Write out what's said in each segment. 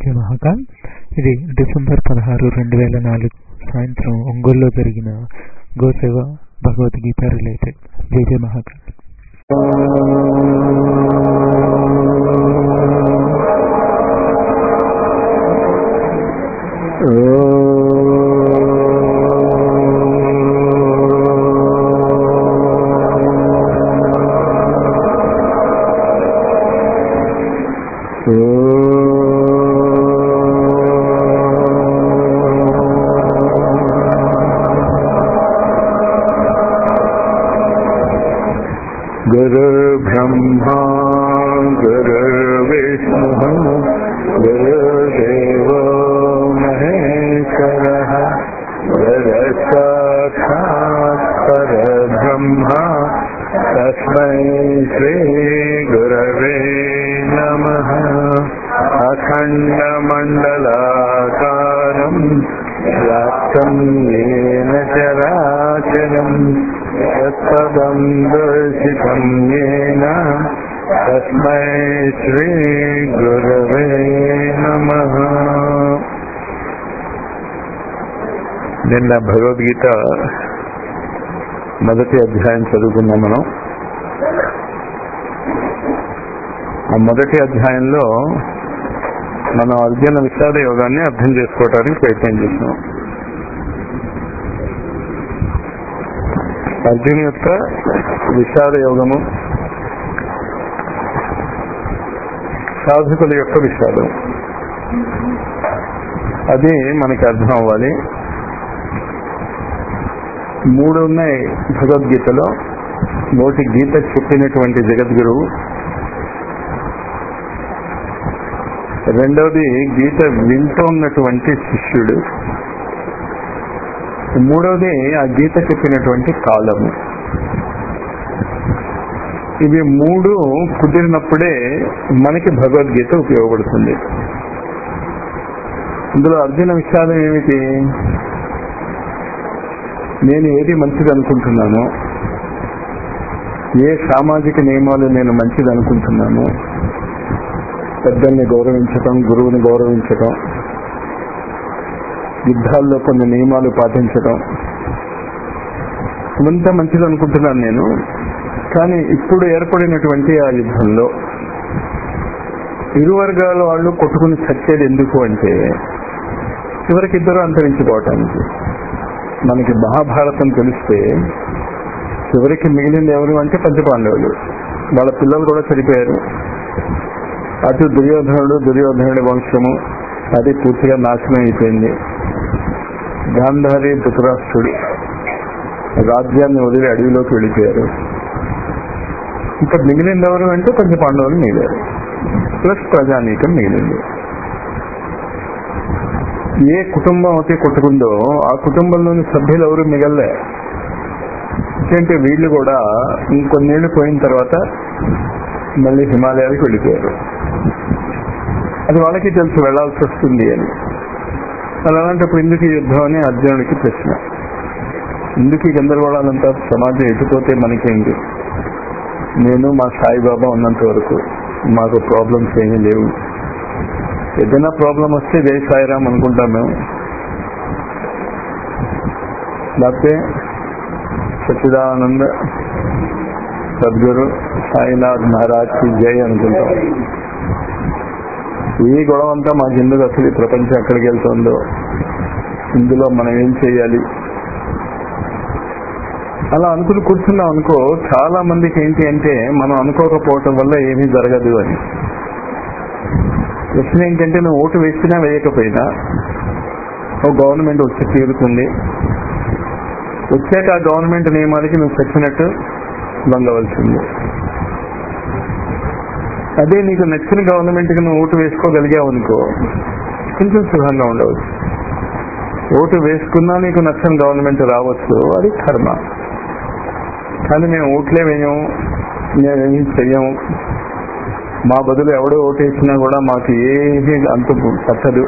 జేజే మహాకాల్ ఇది డిసెంబర్ పదహారు రెండు వేల నాలుగు సాయంత్రం ఒంగోలులో జరిగిన గోసేవ భగవద్గీత రిలేటెడ్ జేజే మహాకాల్ गुरुर्ब्रह्मा गुरुर्विष्णुः गुरुर्देवो महेश्वरः गुरसाक्षात् परब्रह्मा तस्मै श्रीगुरवे नमः अखण्डमण्डलाकारम् व्याप्तम् येन चराचरम् यत्पदम् दर्शितम् येन तस्मै श्रीगुरवे नमः నిన్న భగవద్గీత మొదటి అధ్యాయం చదువుకున్నాం మనం ఆ మొదటి అధ్యాయంలో మనం అర్జున విషాద యోగాన్ని అర్థం చేసుకోవడానికి ప్రయత్నం చేసాం అర్జున్ యొక్క విషాద యోగము సాధకుల యొక్క విషాదం అది మనకి అర్థం అవ్వాలి మూడు ఉన్నాయి భగవద్గీతలో నోటి గీత చెప్పినటువంటి జగద్గురువు రెండవది గీత వింటూ ఉన్నటువంటి శిష్యుడు మూడవది ఆ గీత చెప్పినటువంటి కాలము ఇవి మూడు కుదిరినప్పుడే మనకి భగవద్గీత ఉపయోగపడుతుంది ఇందులో అర్జున విషాదం ఏమిటి నేను ఏది మంచిది అనుకుంటున్నాను ఏ సామాజిక నియమాలు నేను మంచిది అనుకుంటున్నాను పెద్దల్ని గౌరవించటం గురువుని గౌరవించటం యుద్ధాల్లో కొన్ని నియమాలు పాటించటం ఇవంతా మంచిది అనుకుంటున్నాను నేను కానీ ఇప్పుడు ఏర్పడినటువంటి ఆ యుద్ధంలో ఇరు వర్గాల వాళ్ళు కొట్టుకుని చచ్చేది ఎందుకు అంటే చివరికి ఇద్దరు అంతరించిపోవటానికి మనకి మహాభారతం తెలిస్తే చివరికి మిగిలింది ఎవరు అంటే పంచపాండవులు వాళ్ళ పిల్లలు కూడా చనిపోయారు అటు దుర్యోధనుడు దుర్యోధనుడి వంశము అది పూర్తిగా నాశనం అయిపోయింది గాంధారి ధృతరాష్ట్రుడు రాజ్యాన్ని వదిలి అడవిలోకి వెళ్ళిపోయారు ఇంకా మిగిలింది ఎవరు అంటే పంచ పాండవులు మిగిలారు ప్లస్ ప్రజానీకం మిగిలింది ఏ కుటుంబం అయితే కొట్టుకుందో ఆ కుటుంబంలోని సభ్యులు ఎవరు మిగల్లే ఎందుకంటే వీళ్ళు కూడా ఇంకొన్నేళ్లు పోయిన తర్వాత మళ్ళీ హిమాలయాలకు వెళ్ళిపోయారు అది వాళ్ళకి తెలుసు వెళ్లాల్సి వస్తుంది అని అలాంటప్పుడు ఎందుకు ఈ యుద్ధం అని అర్జునుడికి ప్రశ్న ఎందుకు ఈ గందరగోళాలంతా సమాజం ఎటుపోతే మనకేంటి నేను మా సాయిబాబా ఉన్నంత వరకు మాకు ప్రాబ్లమ్స్ ఏమీ లేవు ఏదైనా ప్రాబ్లం వస్తే జై సాయిరామ్ అనుకుంటాం మేము లేకపోతే సచ్చిదానంద సద్గురు సాయినాథ్ మహారాజ్ కి జై అనుకుంటాం ఈ గొడవ అంతా మాకు ఎందుకు అసలు ఈ ప్రపంచం ఎక్కడికి వెళ్తుందో ఇందులో మనం ఏం చేయాలి అలా అనుకుని కూర్చున్నాం అనుకో చాలా మందికి ఏంటి అంటే మనం అనుకోకపోవటం వల్ల ఏమీ జరగదు అని ప్రశ్న ఏంటంటే నువ్వు ఓటు వేసినా వేయకపోయినా ఓ గవర్నమెంట్ వచ్చి తీరుతుంది వచ్చాక ఆ గవర్నమెంట్ నియమాలకి నువ్వు చెప్పినట్టు లొంగవలసింది అదే నీకు నచ్చిన గవర్నమెంట్ కి నువ్వు ఓటు వేసుకోగలిగావు అనుకో కొంచెం సుఖంగా ఉండవచ్చు ఓటు వేసుకున్నా నీకు నచ్చని గవర్నమెంట్ రావచ్చు అది కర్మ కానీ మేము ఓట్లే వేయం మేమేమి చెయ్యము మా బదులు ఎవడో ఓటు వేసినా కూడా మాకు ఏమీ అంత పట్టదు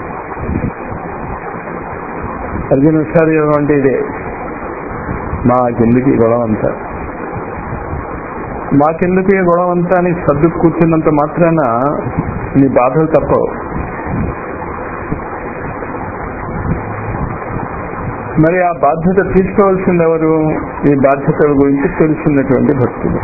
అర్జున విషాద యోగం అంటే ఇదే మా కిందికి గొడవ అంతా మాకెందుకు ఈ గొడవ అంతా అని సర్దు కూర్చున్నంత మాత్రాన నీ బాధలు తప్పవు మరి ఆ బాధ్యత తీసుకోవాల్సింది ఎవరు ఈ బాధ్యతల గురించి తెలుసున్నటువంటి భక్తులు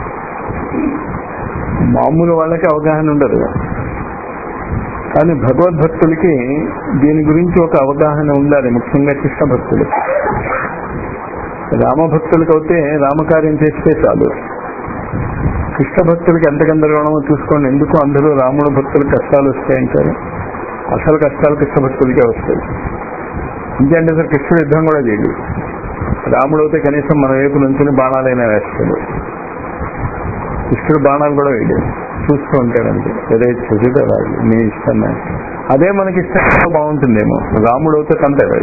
మామూలు వాళ్ళకి అవగాహన ఉండదు కానీ భగవద్భక్తులకి దీని గురించి ఒక అవగాహన ఉండాలి ముఖ్యంగా కృష్ణ భక్తులకి రామభక్తులకు అయితే రామకార్యం చేస్తే చాలు కృష్ణ భక్తులకి ఎంత గందరగోళమో చూసుకోండి ఎందుకు అందులో రాముడు భక్తులకు కష్టాలు వస్తాయంటారు అసలు కష్టాలు కృష్ణ భక్తులకే వస్తాయి ఇంకేంటే సార్ కృష్ణుడు యుద్ధం కూడా చేయడు రాముడు అయితే కనీసం మన వైపు నుంచి బాణాలైనా వేస్తాడు కృష్ణుడు బాణాలు కూడా వేయడు చూస్తూ ఉంటాడంటే ఏదైతే చదివితే రాదు మీ ఇష్టం అదే మనకి ఇష్టంగా బాగుంటుందేమో రాముడు అయితే కంటాడు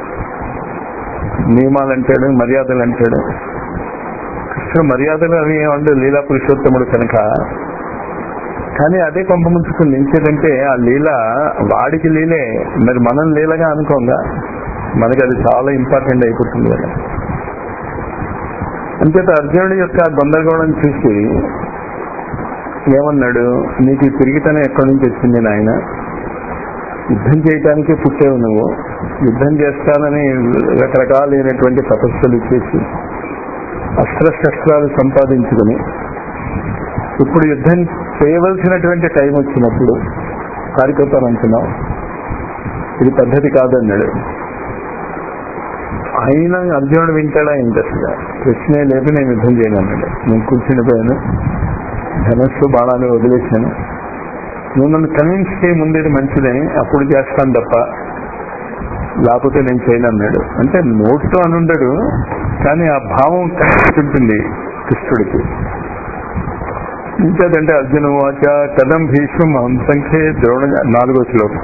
నియమాలు అంటాడు మర్యాదలు అంటాడు కృష్ణుడు మర్యాదలు అవి ఏమంటే లీలా పురుషోత్తముడు కనుక కానీ అదే కొంప ముంచుకుని నించేదంటే ఆ లీల వాడికి లీలే మరి మనం లీలగా అనుకోంగా మనకి అది చాలా ఇంపార్టెంట్ అయిపోతుంది కదా అంచేత అర్జునుడి యొక్క గందరగోళం చూసి ఏమన్నాడు నీకు ఈ తిరిగితనం ఎక్కడి నుంచి వచ్చింది నాయన యుద్ధం చేయటానికి పుట్టావు నువ్వు యుద్ధం చేస్తానని రకరకాలైనటువంటి తపస్సులు చేసి అస్త్రశస్త్రాలు సంపాదించుకుని ఇప్పుడు యుద్ధం చేయవలసినటువంటి టైం వచ్చినప్పుడు కార్యకర్తనంటున్నావు ఇది పద్ధతి కాదన్నాడు అయినా అర్జునుడు వింటాడా ఏంటి అసలు ప్రశ్నే లేదు నేను యుద్ధం చేయను అన్నాడు నేను కూర్చునిపోయాను ధనస్సు బాణాలు వదిలేశాను నువ్వు నన్ను కన్విన్స్ చేయ ముందేది మంచిదని అప్పుడు చేస్తాను తప్ప లేకపోతే నేను చేయను అన్నాడు అంటే నోట్తో అనుండడు కానీ ఆ భావం కనిపిస్తుంటుంది కృష్ణుడికి ఇంకేదంటే అర్జున వాచ కదం భీష్మం సంఖ్యే ద్రోణ నాలుగో శ్లోకం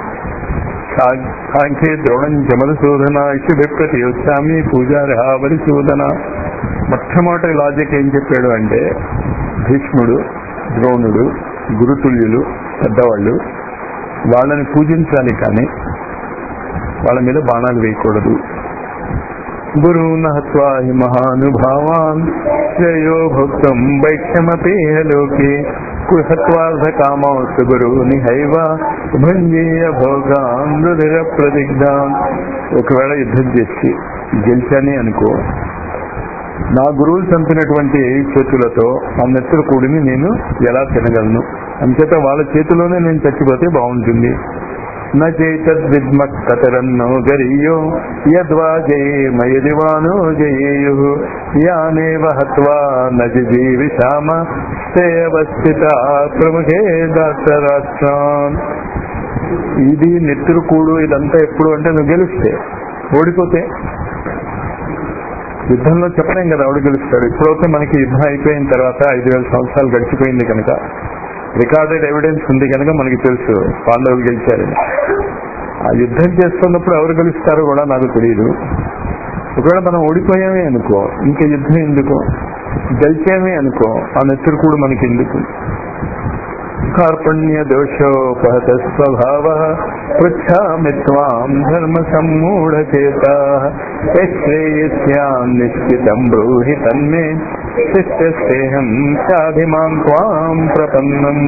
సాంఖ్యే ద్రోణం జమలశోధన ఇషు విప్రతి వచ్చామి పూజారహావరి శోధన మొట్టమొదటి లాజిక్ ఏం చెప్పాడు అంటే భీష్ముడు ద్రోణుడు గురుతుల్యులు పెద్దవాళ్ళు వాళ్ళని పూజించాలి కానీ వాళ్ళ మీద బాణాలు వేయకూడదు గురువున హత్వా హి మహానుభావాన్ శ్రేయో భక్తం వైక్షమపి లోకే కుహత్వార్థ కామౌతు గురువుని హైవ భంజీయ భోగాన్ రుధిర ప్రతిగ్ధాన్ ఒకవేళ యుద్ధం చేసి గెలిచాని అనుకో నా గురువులు చంపినటువంటి చేతులతో ఆ నెత్తుల కూడిని నేను ఎలా తినగలను అంచేత వాళ్ళ చేతిలోనే నేను చచ్చిపోతే బాగుంటుంది నేతద్విద్మ కతరన్నో గరీయో యద్వా జయేమయదివానో జయేయు యానేవ హత్వా నజీవిషామ స్థిత ప్రముఖే దాసరాష్ట్రాన్ ఇది నెత్తురు కూడు ఇదంతా ఎప్పుడు అంటే నువ్వు గెలిస్తే ఓడిపోతే యుద్ధంలో చెప్పలేం కదా ఎవడు గెలుస్తాడు ఇప్పుడైతే మనకి యుద్ధం అయిపోయిన తర్వాత ఐదు వేల సంవత్సరాలు గడిచిపోయింది కనుక రికార్డెడ్ ఎవిడెన్స్ ఉంది కనుక మనకి తెలుసు పాండవులు గెలిచారని ఆ యుద్ధం చేస్తున్నప్పుడు ఎవరు గెలుస్తారో కూడా నాకు తెలియదు ఒకవేళ మనం ఓడిపోయామే అనుకో ఇంకా యుద్ధం ఎందుకు గెలిచామే అనుకో ఆ నెత్తురు కూడా మనకి ఎందుకు కార్పణ్య దోషోపహత స్వభావ పృచ్ఛామి త్వాం ధర్మ సమ్మూఢచేత శ్రేయస్యాం నిశ్చితం బ్రూహి తన్మే శిష్యస్సేహం చాభిమాం త్వాం ప్రపన్నం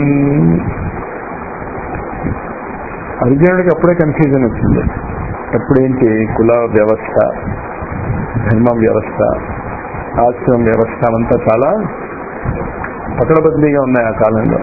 అర్జునుడికి అప్పుడే కన్ఫ్యూజన్ వచ్చింది అప్పుడేంటి కుల వ్యవస్థ ధర్మ వ్యవస్థ ఆశ్రమం వ్యవస్థ అంతా చాలా పకడబద్దీగా ఉన్నాయి ఆ కాలంలో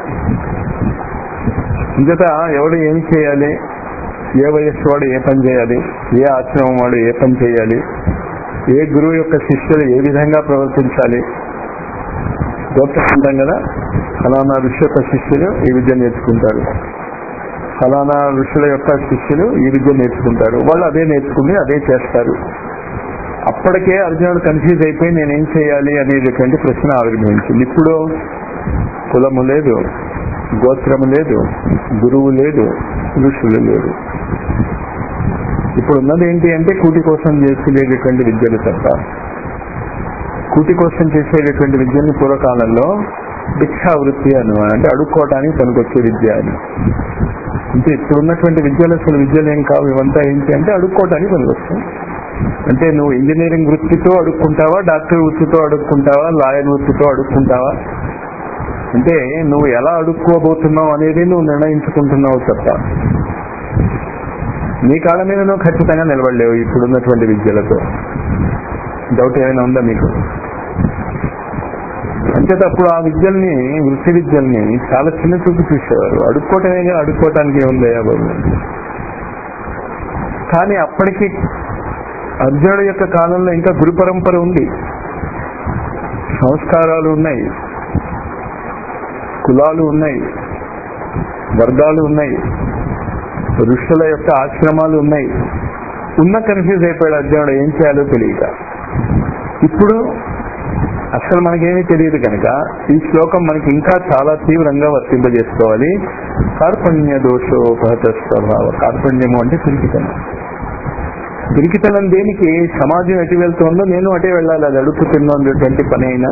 ఇంకట ఎవడు ఏం చేయాలి ఏ వయస్సు వాడు ఏ పని చేయాలి ఏ ఆశ్రమం వాడు ఏ పని చేయాలి ఏ గురువు యొక్క శిష్యులు ఏ విధంగా ప్రవర్తించాలి గోప్తంటాం కదా ఫలానా ఋషి యొక్క శిష్యులు ఈ విద్య నేర్చుకుంటారు ఫలానా ఋషుల యొక్క శిష్యులు ఈ విద్య నేర్చుకుంటారు వాళ్ళు అదే నేర్చుకుని అదే చేస్తారు అప్పటికే అర్జునుడు కన్ఫ్యూజ్ అయిపోయి నేనేం చేయాలి అనేటటువంటి ప్రశ్న ఆవిర్భవించింది ఇప్పుడు కులము లేదు గోత్రము లేదు గురువు లేదు ఋషులు లేరు ఇప్పుడు ఉన్నది ఏంటి అంటే కూటి కోసం చేసేటటువంటి విద్యలు తప్ప కూటి కోసం చేసేటటువంటి విద్యని పూర్వకాలంలో భిక్షావృత్తి అని అంటే అడుక్కోవటానికి పనికొచ్చే విద్య అని అంటే ఇప్పుడున్నటువంటి విద్యలు అసలు విద్యలు ఏం కావు ఇవంతా ఏంటి అంటే అడుక్కోవటానికి పనికొస్తాయి అంటే నువ్వు ఇంజనీరింగ్ వృత్తితో అడుక్కుంటావా డాక్టర్ వృత్తితో అడుక్కుంటావా లాయర్ వృత్తితో అడుక్కుంటావా అంటే నువ్వు ఎలా అడుక్కోబోతున్నావు అనేది నువ్వు నిర్ణయించుకుంటున్నావు తప్ప నీ కాళ్ళ మీద నువ్వు ఖచ్చితంగా నిలబడలేవు ఇప్పుడున్నటువంటి విద్యలతో డౌట్ ఏమైనా ఉందా మీకు అంచేత అప్పుడు ఆ విద్యల్ని వృత్తి విద్యల్ని చాలా చిన్న చూపు చూసేవారు అడుక్కోవటమేగా అడుక్కోవటానికి ఏముందయ్యా బాబు కానీ అప్పటికి అర్జునుడి యొక్క కాలంలో ఇంకా గురు పరంపర ఉంది సంస్కారాలు ఉన్నాయి కులాలు ఉన్నాయి వర్గాలు ఉన్నాయి ఋషుల యొక్క ఆశ్రమాలు ఉన్నాయి ఉన్న కన్ఫ్యూజ్ అయిపోయాడు అర్జునుడు ఏం చేయాలో తెలియక ఇప్పుడు అసలు మనకేమీ తెలియదు కనుక ఈ శ్లోకం మనకి ఇంకా చాలా తీవ్రంగా వర్తింపజేసుకోవాలి కార్పణ్య దోషోపహత స్వభావ కార్పణ్యము అంటే పిరికితనం పిరికితనం దేనికి సమాజం ఎటు వెళ్తుందో నేను అటే వెళ్ళాలి అది అడుగుతున్నటువంటి పని అయినా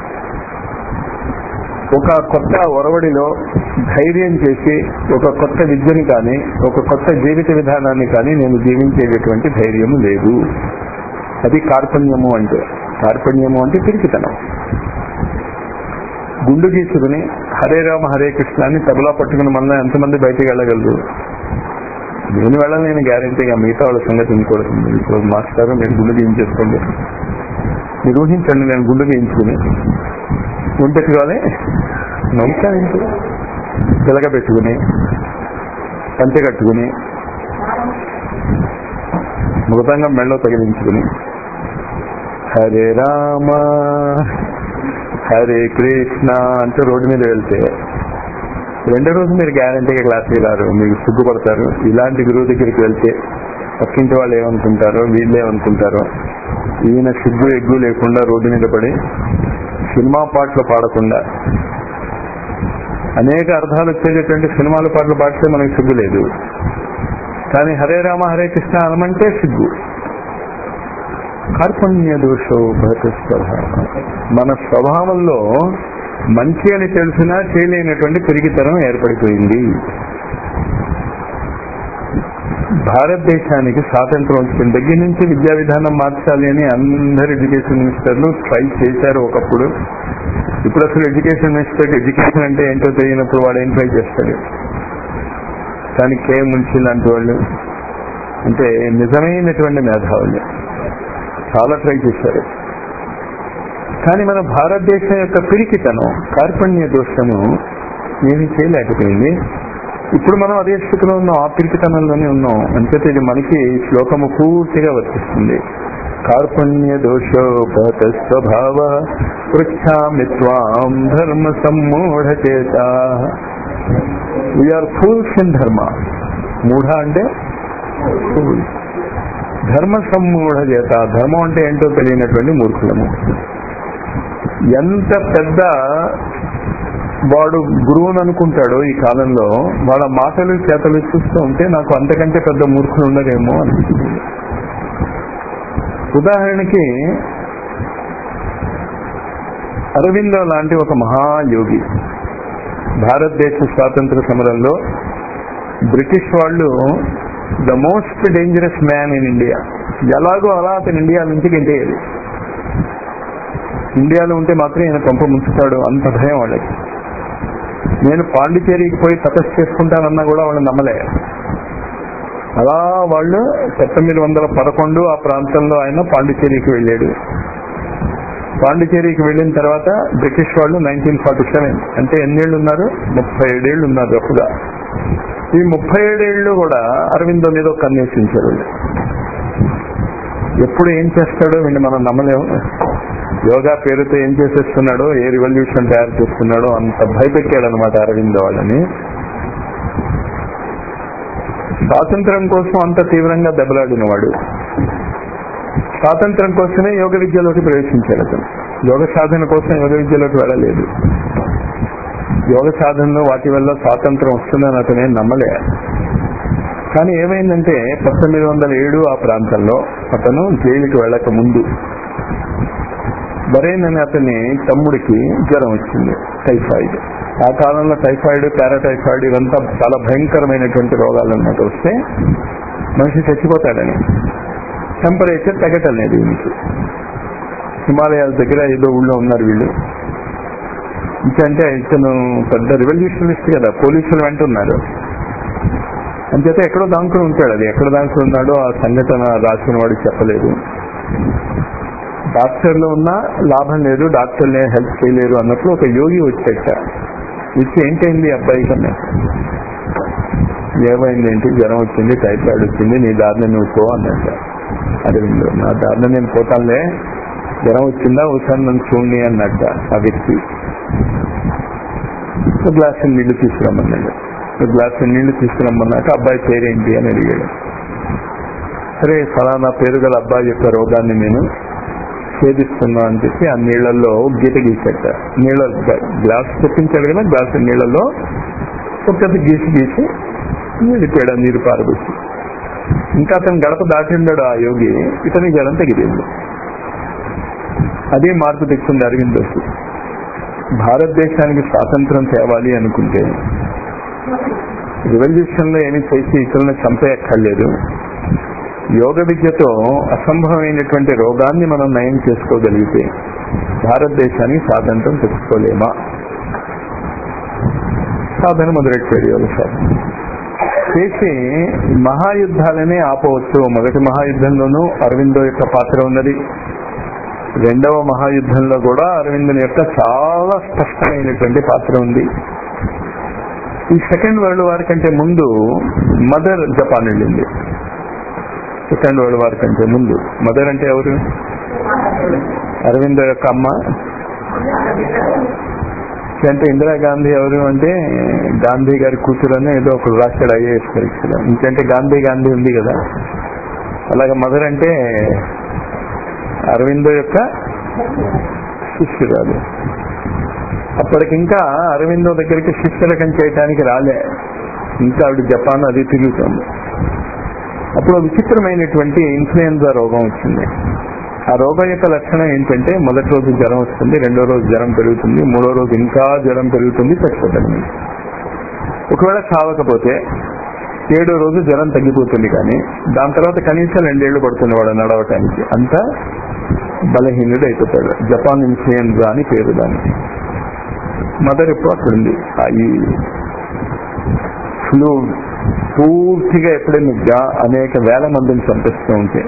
ఒక కొత్త ఒరవడిలో ధైర్యం చేసి ఒక కొత్త విద్యని కానీ ఒక కొత్త జీవిత విధానాన్ని కానీ నేను జీవించేటటువంటి ధైర్యము లేదు అది కార్పణ్యము అంటే కార్పణ్యము అంటే పిరికితనం గుండు గీసుకుని హరే రామ హరే కృష్ణ అని తబలా పట్టుకుని మళ్ళీ ఎంతమంది బయటికి వెళ్ళగలరు నేను వెళ్ళలేని గ్యారంటీగా మిగతా వాళ్ళ సంగతి ఇంకోటి ఇప్పుడు మాస్టర్ మీరు గుండు గీయించేసుకోండి మీరు ఊహించండి నేను గుండు గీయించుకుని గుంటెట్టుకోవాలి నవ్వుతానంటే పిలక పెట్టుకుని పంచె కట్టుకుని మృతంగా మెళ్ళో తగిలించుకుని హరే రామ హరే కృష్ణ అంటూ రోడ్డు మీద వెళ్తే రెండో రోజు మీరు గ్యారంటీగా క్లాస్కి రారు మీకు సిగ్గుపడతారు ఇలాంటి గురువు దగ్గరికి వెళ్తే పక్కింటి వాళ్ళు ఏమనుకుంటారో వీళ్ళు ఏమనుకుంటారో ఈయన సిగ్గు ఎగ్గు లేకుండా రోడ్డు మీద పడి సినిమా పాటలు పాడకుండా అనేక అర్థాలు వచ్చేటటువంటి సినిమాల పాటలు పాడితే మనకి సిగ్గు లేదు కానీ హరే రామ హరే కృష్ణ అనమంటే సిగ్గు కార్పణ్య దోషోభత స్వభావం మన స్వభావంలో మంచి అని తెలిసినా చేయలేనటువంటి పెరిగితనం ఏర్పడిపోయింది భారతదేశానికి స్వాతంత్రం వచ్చిన దగ్గర నుంచి విద్యా విధానం మార్చాలి అని అందరు ఎడ్యుకేషన్ మినిస్టర్లు ట్రై చేశారు ఒకప్పుడు ఇప్పుడు అసలు ఎడ్యుకేషన్ మినిస్టర్ ఎడ్యుకేషన్ అంటే ఏంటో తెలియనప్పుడు వాడు ఏం ట్రై చేస్తాడు కానీ కే మున్షి లాంటి వాళ్ళు అంటే నిజమైనటువంటి మేధావులు చాలా ట్రై చేశారు కానీ మన భారతదేశం యొక్క పిరికితనం కార్పణ్య దోషము ఏమీ చేయలేకపోయింది ఇప్పుడు మనం అదే స్థితిలో ఉన్నాం ఆ పిరికితనంలోనే ఉన్నాం అంచేత ఇది మనకి శ్లోకము పూర్తిగా వర్తిస్తుంది కార్పణ్య దోషోపత స్వభావ పృచ్ఛామి త్వాం ధర్మ సమ్మూఢ చేత వీఆర్ ఫూల్స్ ఇన్ ధర్మ మూఢ అంటే ఫూల్ ధర్మ సమ్మూఢ చేత ధర్మం అంటే ఏంటో తెలియనటువంటి మూర్ఖులము ఎంత పెద్ద వాడు గురువుని అనుకుంటాడో ఈ కాలంలో వాళ్ళ మాటలు చేతలు చూస్తూ ఉంటే నాకు అంతకంటే పెద్ద మూర్ఖులు ఉండరేమో అనిపిస్తుంది ఉదాహరణకి అరవిందో లాంటి ఒక మహాయోగి భారతదేశ స్వాతంత్ర సమరంలో బ్రిటిష్ వాళ్ళు the most dangerous man in India ఎలాగో అలా అతను ఇండియా నుంచి గెంటేయాలి ఇండియాలో ఉంటే మాత్రం ఈయన పంప ముంచుతాడు అంత భయం వాళ్ళకి నేను పాండిచేరికి పోయి తపస్సు చేసుకుంటానన్నా కూడా వాళ్ళు నమ్మలే అలా వాళ్ళు పంతొమ్మిది వందల పదకొండు ఆ ప్రాంతంలో ఆయన పాండిచేరికి వెళ్ళాడు పాండిచేరికి వెళ్ళిన తర్వాత బ్రిటిష్ వాళ్ళు నైన్టీన్ ఫార్టీ సెవెన్ అంటే ఎన్నేళ్ళు ఉన్నారు ముప్పై ఏడేళ్లు ఉన్నారు తప్పుగా ఈ ముప్పై ఏడేళ్లు కూడా అరవిందో మీద ఒక అన్వేషించారు ఎప్పుడు ఏం చేస్తాడో వీడిని మనం నమ్మలేము యోగా పేరుతో ఏం చేసేస్తున్నాడో ఏ రివల్యూషన్ తయారు చేస్తున్నాడో అంత భయపెట్టాడు అనమాట అరవింద్ వాళ్ళని స్వాతంత్రం కోసం అంత తీవ్రంగా దెబ్బలాడిన వాడు స్వాతంత్రం కోసమే యోగ విద్యలోకి ప్రవేశించాడు అతను యోగ సాధన కోసం యోగ విద్యలోకి వెళ్ళలేదు యోగ సాధనలో వాటి వల్ల స్వాతంత్రం వస్తుందని అతనే నమ్మలే కానీ ఏమైందంటే పంతొమ్మిది వందల ఏడు ఆ ప్రాంతంలో అతను జైలుకి వెళ్ళక ముందు బరేన్ అనే అతని తమ్ముడికి జ్వరం వచ్చింది టైఫాయిడ్ ఆ కాలంలో టైఫాయిడ్ పారాటైఫాయిడ్ ఇవంతా చాలా భయంకరమైనటువంటి రోగాలు అన్నమాట వస్తే మనిషి చచ్చిపోతాడని టెంపరేచర్ తగ్గటం లేదు వీళ్ళకి హిమాలయాల దగ్గర ఏదో ఊళ్ళో ఉన్నారు వీళ్ళు ఇంకంటే ఇతను పెద్ద రెవల్యూషనిస్ట్ కదా పోలీసులు వెంట ఉన్నారు అంచేత ఎక్కడో దాంకుని ఉంటాడు అది ఎక్కడ దాంకుని ఉన్నాడో ఆ సంఘటన రాసిన వాడు చెప్పలేదు డాక్టర్లు ఉన్నా లాభం లేదు డాక్టర్లే హెల్ప్ చేయలేరు అన్నప్పుడు ఒక యోగి వచ్చేట వచ్చి ఏంటైంది ఈ అబ్బాయి కన్నా ఏమైంది ఏంటి జ్వరం వచ్చింది టైఫాయిడ్ వచ్చింది నీ దారిని నువ్వు పో అన్నట్ట అరవింద్ నా దారిని నేను పోతానులే జ్వరం వచ్చిందా ఒకసారి నన్ను చూడండి అన్నట్ట ఆ వ్యక్తి ఒక గ్లాస్ నీళ్లు తీసుకురమ్మన్నాడు ఒక గ్లాస్ నీళ్లు తీసుకురమ్మన్నాక అబ్బాయి పేరేంటి అని అడిగాడు సరే ఫలానా పేరు గల అబ్బాయి యొక్క రోగాన్ని నేను ఛేదిస్తున్నా అని చెప్పి ఆ నీళ్లలో గీత గీసేట నీళ్ళ గ్లాస్ తెప్పించాడు కదా గ్లాస్ నీళ్లలో ఒక పెద్ద గీసి గీసి వెళ్ళిపోయాడు ఆ నీరు పారబోసి ఇంకా అతను గడప దాటిండాడు ఆ యోగి ఇతని జలం తగిలింది అదే మార్పు తెచ్చింది అరవింద్ దోషి భారతదేశానికి స్వాతంత్రం తేవాలి అనుకుంటే రివల్యూషన్ లో ఏమి చేసి ఇతరులను చంపేయక్కర్లేదు యోగ విద్యతో అసంభవమైనటువంటి రోగాన్ని మనం నయం చేసుకోగలిగితే భారతదేశానికి స్వాతంత్రం తెచ్చుకోలేమా సాధన మొదలెట్టాడు యోగ సాధన చేసి మహాయుద్ధాలనే ఆపవచ్చు మొదటి మహాయుద్ధంలోనూ అరవిందో యొక్క పాత్ర ఉన్నది రెండవ మహాయుద్ధంలో కూడా అరవిందుని యొక్క చాలా స్పష్టమైనటువంటి పాత్ర ఉంది ఈ సెకండ్ వరల్డ్ వార్ కంటే ముందు మదర్ జపాన్ వెళ్ళింది సెకండ్ వరల్డ్ వార్ కంటే ముందు మదర్ అంటే ఎవరు అరవింద యొక్క అమ్మ అంటే ఇందిరాగాంధీ ఎవరు అంటే గాంధీ గారి కూతురని ఏదో ఒకరు రాశాడు ఐఏఎస్ పరీక్షలో ఇంకంటే గాంధీ గాంధీ ఉంది కదా అలాగే మదర్ అంటే అరవిందో యొక్క శిష్యురాలు అప్పటికింకా అరవిందో దగ్గరికి శిష్యులకం చేయటానికి రాలే ఇంకా ఆవిడ జపాన్ అది తిరుగుతుంది అప్పుడు విచిత్రమైనటువంటి ఇన్ఫ్లుయెన్జా రోగం వచ్చింది ఆ రోగం యొక్క లక్షణం ఏంటంటే మొదటి రోజు జ్వరం వస్తుంది రెండో రోజు జ్వరం పెరుగుతుంది మూడో రోజు ఇంకా జ్వరం పెరుగుతుంది చచ్చిపోతుంది ఒకవేళ చావకపోతే ఏడో రోజు జ్వరం తగ్గిపోతుంది కానీ దాని తర్వాత కనీసం రెండేళ్లు పడుతుంది వాడు నడవటానికి అంత బలహీనుడు అయిపోతాడు జపాన్ ఇన్ఫ్లుయెన్జా అని పేరు దానికి మదర్ ఎప్పుడు అక్కడ ఉంది ఆ ఈ ఫ్లూ పూర్తిగా ఎపిడమిక్ గా అనేక వేల మందిని చంపిస్తూ ఉంటే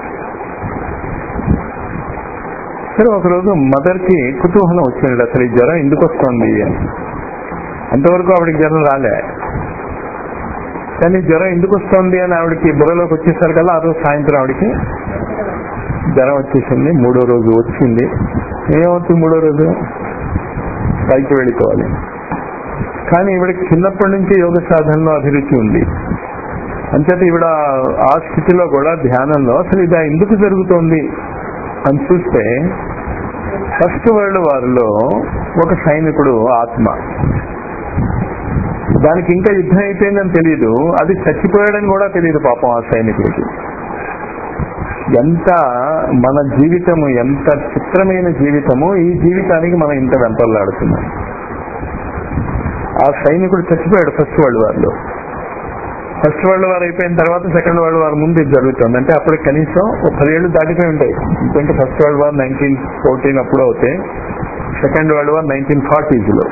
సరే ఒకరోజు మదర్ కి కుతూహలం వచ్చింది అసలు ఈ జ్వరం ఎందుకు వస్తుంది అని అంతవరకు ఆవిడకి జ్వరం రాలే కానీ జ్వరం ఎందుకు వస్తుంది అని ఆవిడకి బుర్రలోకి వచ్చేసరికల్లా ఆ రోజు సాయంత్రం ఆవిడకి జ్వరం వచ్చేసింది మూడో రోజు వచ్చింది ఏమవుతుంది మూడో రోజు పైకి వెళ్ళిపోవాలి కానీ ఈవిడకి చిన్నప్పటి నుంచి యోగ సాధనలో అభిరుచి ఉంది అంచేత ఈవిడ ఆ స్థితిలో కూడా ధ్యానంలో అసలు ఇది ఎందుకు జరుగుతోంది అని చూస్తే ఫస్ట్ వరల్డ్ వారిలో ఒక సైనికుడు ఆత్మ దానికి ఇంకా యుద్ధం అయిపోయిందని తెలియదు అది చచ్చిపోయాడని కూడా తెలియదు పాపం ఆ సైనికుడికి ఎంత మన జీవితము ఎంత చిత్రమైన జీవితము ఈ జీవితానికి మనం ఇంత వెంపల్లాడుతున్నాం ఆ సైనికుడు చచ్చిపోయాడు ఫస్ట్ వరల్డ్ వార్లో ఫస్ట్ వరల్డ్ వార్ అయిపోయిన తర్వాత సెకండ్ వరల్డ్ వార్ ముందు ఇది జరుగుతుంది అంటే అప్పుడు కనీసం ఒక పదేళ్లు దాటిపోయి ఉంటాయి ఎందుకంటే first world war nineteen fourteen అప్పుడు అవుతే second world war nineteen forties లో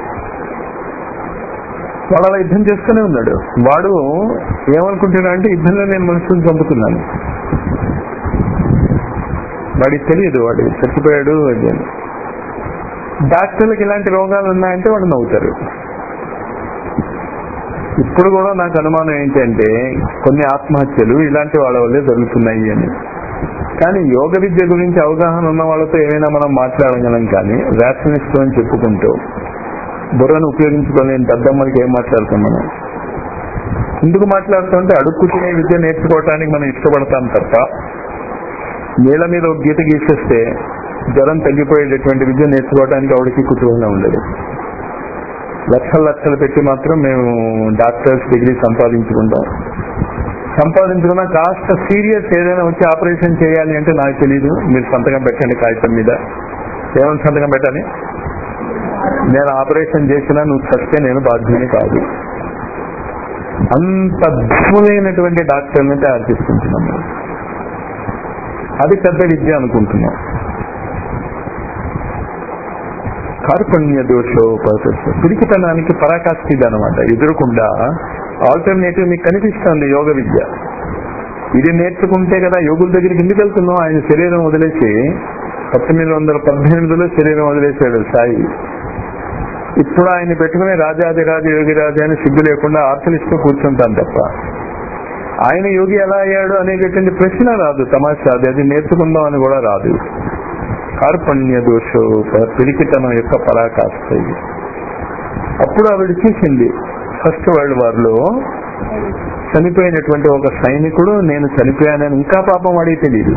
వాడు అలా యుద్ధం చేస్తూనే ఉన్నాడు వాడు ఏమనుకుంటున్నాడు అంటే యుద్ధంలో నేను మనుషులను చంపుతున్నాను వాడికి తెలియదు వాడు చచ్చిపోయాడు అది అని. డాక్టర్లకు ఇలాంటి రోగాలు ఉన్నాయంటే వాడు నవ్వుతారు ఇప్పుడు కూడా నాకు అనుమానం ఏంటంటే కొన్ని ఆత్మహత్యలు ఇలాంటి వాళ్ళ వల్లే జరుగుతున్నాయి అని కానీ యోగ విద్య గురించి అవగాహన ఉన్న వాళ్ళతో ఏమైనా మనం మాట్లాడగలం కానీ వ్యాక్సినిస్ట్ అని చెప్పుకుంటూ బుర్రను ఉపయోగించుకోలేని దద్దమ్మలకి ఏం మాట్లాడతాం మనం ఎందుకు మాట్లాడుతుంటే అడుక్కు తినే విద్య నేర్చుకోవటానికి మనం ఇష్టపడతాం తప్ప నీళ్ళ మీద ఒక గీత గీసేస్తే జ్వరం తగ్గిపోయేటటువంటి విద్య నేర్చుకోవడానికి ఆవిడకి కుతూహలం ఉండదు లక్షలు లక్షలు పెట్టి మాత్రం మేము డాక్టర్స్ డిగ్రీ సంపాదించుకుంటాం సంపాదించుకున్నా కాస్త సీరియస్ ఏదైనా వచ్చి ఆపరేషన్ చేయాలి అంటే నాకు తెలియదు మీరు సంతకం పెట్టండి కాగితం మీద ఏమైనా సంతకం పెట్టాలి నేను ఆపరేషన్ చేసినా నువ్వు చస్తే నేను బాధ్యుని కాదు అంత అద్భుతమైనటువంటి డాక్టర్ని తయారు చేసుకుంటున్నాం మనం. అది పెద్ద విద్య అనుకుంటున్నాం కార్పణ్య దోషోపస పిరికితనానికి పరాకాష్ఠ అనమాట ఎదురుకుండా ఆల్టర్నేటివ్ మీకు కనిపిస్తుంది యోగ విద్య ఇది నేర్చుకుంటే కదా యోగుల దగ్గరికి ఎందుకు వెళ్తున్నాం ఆయన శరీరం వదిలేసి పంతొమ్మిది వందల పద్దెనిమిదిలో శరీరం వదిలేశాడు సాయి ఇప్పుడు ఆయన పెట్టుకునే రాజాదిరాజ యోగి రాజా అని సిగ్గు లేకుండా ఆర్తలిస్తూ కూర్చుంటాను తప్ప ఆయన యోగి ఎలా అయ్యాడు అనేటటువంటి ప్రశ్న రాదు తమాషా అది అది నేర్చుకుందాం అని కూడా రాదు కార్పణ్య దోషో పిరికితనం యొక్క పరాకాష్ట ఇది అప్పుడు ఆవిడ చూసింది ఫస్ట్ వరల్డ్ వార్ లో చనిపోయినటువంటి ఒక సైనికుడు నేను చనిపోయానని ఇంకా పాపం వాడికి తెలియదు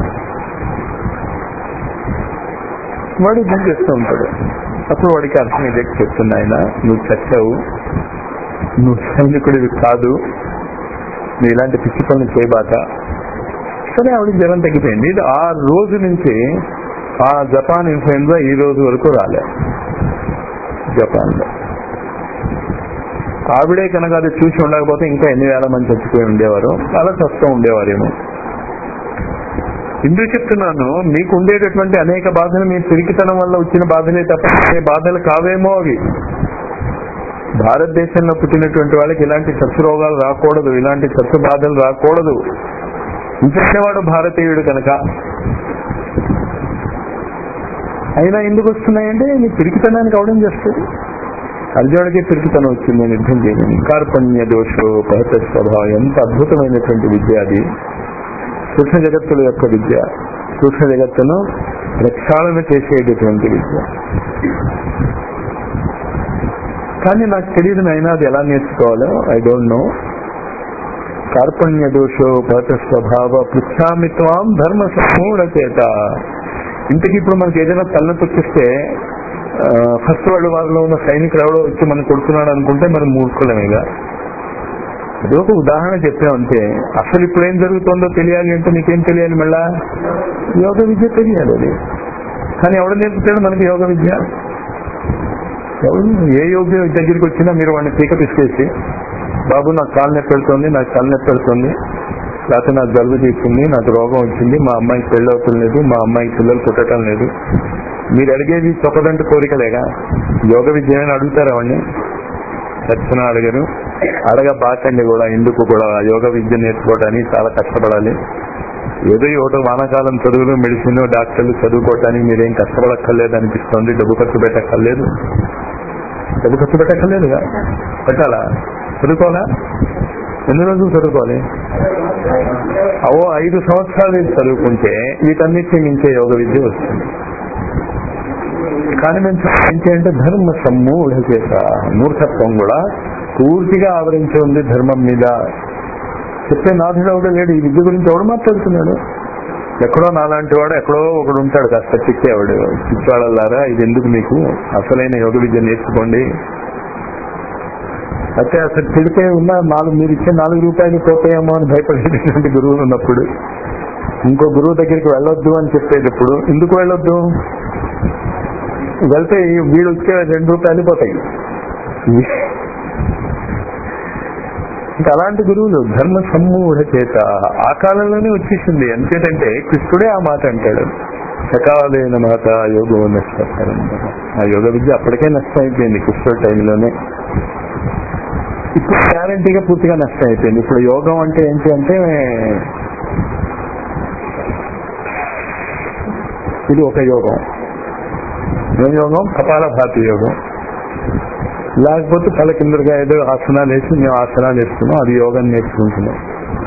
వాడు యుద్ధం చేస్తూ ఉంటాడు అప్పుడు వాడికి అర్థం ఇదే చెప్తున్నా ఆయన నువ్వు చచ్చావు నువ్వు సైనికుడివి కాదు నువ్వు ఇలాంటి పిచ్చి పనులు చేయబాక సరే ఆవిడకి జ్వరం తగ్గిపోయింది ఇది ఆ రోజు నుంచి ఆ జపాన్ ఇన్ఫ్లుయెన్జా ఈ రోజు వరకు రాలే జపాన్ లో ఆవిడే కనుక అది చూసి ఉండకపోతే ఇంకా ఎన్ని వేల మంది చచ్చిపోయి ఉండేవారు అలా చస్తూ ఉండేవారేమో ఎందుకు చెప్తున్నాను మీకు ఉండేటటువంటి అనేక బాధలు మీ పిరికితనం వల్ల వచ్చిన బాధలే తప్ప ఏ బాధలు కావేమో అవి భారతదేశంలో పుట్టినటువంటి వాళ్ళకి ఇలాంటి చచ్చు రోగాలు రాకూడదు ఇలాంటి చచ్చు బాధలు రాకూడదు ఇంకెవాడు భారతీయుడు కనుక అయినా ఎందుకు వస్తున్నాయంటే నీ పిరికితనానికి అవడం చేస్తుంది అర్జునుడికి పిరికితనం వచ్చింది నేను యుద్ధం చేయను కార్పణ్య దోషో పహత స్వభావం ఎంత అద్భుతమైనటువంటి విద్య అది సూక్ష్మ జగత్తుల యొక్క విద్య సూక్ష్మ జగత్తును ప్రక్షాళన చేసేటటువంటి విద్య కానీ నాకు తెలియదు నాయన అది ఎలా నేర్చుకోవాలో ఐ డోంట్ నో కార్పణ్య దోషో భరత స్వభావ పృచ్ఛామిత్వాం ధర్మ సమూఢ చేత ఇంతకీ ఇప్పుడు మనకి ఏదైనా తలనొప్పిస్తే ఫస్ట్ వరల్డ్ వారిలో ఉన్న సైనికుడు ఎవడో వచ్చి మనం కొడుతున్నాడు అనుకుంటే మనం మూర్ఖులమేగా అది ఒక ఉదాహరణ చెప్పామంటే అసలు ఇప్పుడు ఏం జరుగుతుందో తెలియాలి అంటే నీకేం తెలియాలి మళ్ళా యోగ విద్య తెలియాలి అది కానీ ఎవడు నేర్పుతాడు మనకి యోగ విద్య ఎవడు ఏ యోగ దగ్గరికి వచ్చినా మీరు వాడిని పీక పిసికేసి బాబు నాకు కాలు నొప్పి పెడుతుంది నాకు కాలు నొప్పి పెడుతుంది లేకపోతే నాకు జలుబు తీస్తుంది నాకు రోగం వచ్చింది మా అమ్మాయికి పెళ్ళి అవుతుంది లేదు మా అమ్మాయికి పిల్లలు పుట్టడం లేదు మీరు అడిగేది చొప్పదంటే కోరికలేగా యోగ విద్య అని అడుగుతారా వాడిని చచ్చిన అడగరు అడగ బాకండి కూడా ఎందుకు కూడా యోగ విద్య నేర్చుకోవడానికి చాలా కష్టపడాలి ఏదో ఒకటి వానాకాలం చదువులు మెడిసిన్ డాక్టర్లు చదువుకోవటానికి మీరేం కష్టపడక్కర్లేదు అనిపిస్తుంది డబ్బు ఖర్చు పెట్టక్కర్లేదు డబ్బు ఖర్చు పెట్టక్కర్లేదుగా పెట్టాలా చదువుకోవాలా ఎన్ని రోజులు చదువుకోవాలి అవో ఐదు సంవత్సరాలు చదువుకుంటే వీటన్నిటిని మించే యోగ విద్య వస్తుంది కానీ మేము ఏంటి అంటే ధర్మ సమ్మూఢ చేత మూర్ఖత్వం కూడా పూర్తిగా ఆవరించి ఉంది ధర్మం మీద చెప్పే నాథుడు ఎవడో లేడు ఈ విద్య గురించి ఎవడు మాట్లాడుతున్నాడు ఎక్కడో నాలాంటి వాడు ఎక్కడో ఒకడు ఉంటాడు కాస్త చిక్కేవాడు చిక్కాడల్లారా ఇది ఎందుకు మీకు అసలైన యోగ విద్య నేర్చుకోండి అయితే అసలు తిడితే ఉన్న నాలుగు మీరు ఇచ్చే నాలుగు రూపాయలు పోతాయేమో అని భయపడేటటువంటి గురువులు ఉన్నప్పుడు ఇంకో గురువు దగ్గరికి వెళ్ళొద్దు అని చెప్పేటప్పుడు ఎందుకు వెళ్ళొద్దు వెళ్తే వీడు వచ్చే రెండు రూపాయలు పోతాయి ఇంకా అలాంటి గురువులు ధర్మ సమ్మూఢ చేత ఆ కాలంలోనే వచ్చేసింది ఎంతేటంటే కృష్ణుడే ఆ మాట అంటాడు సకాలైన మాట యోగం నష్టపడతారు ఆ యోగ విద్య అప్పటికే నష్టం అయిపోయింది కృష్ణుడి టైంలోనే ఇప్పుడు గ్యారంటీగా పూర్తిగా నష్టం అయిపోయింది ఇప్పుడు యోగం అంటే ఏంటి అంటే ఇది ఒక యోగం ఏం యోగం కపాల భాతి యోగం లేకపోతే తల కిందగా ఏదో ఆసనాలు వేసి మేము ఆసనాలు వేస్తున్నాం అది యోగం నేర్చుకుంటున్నాం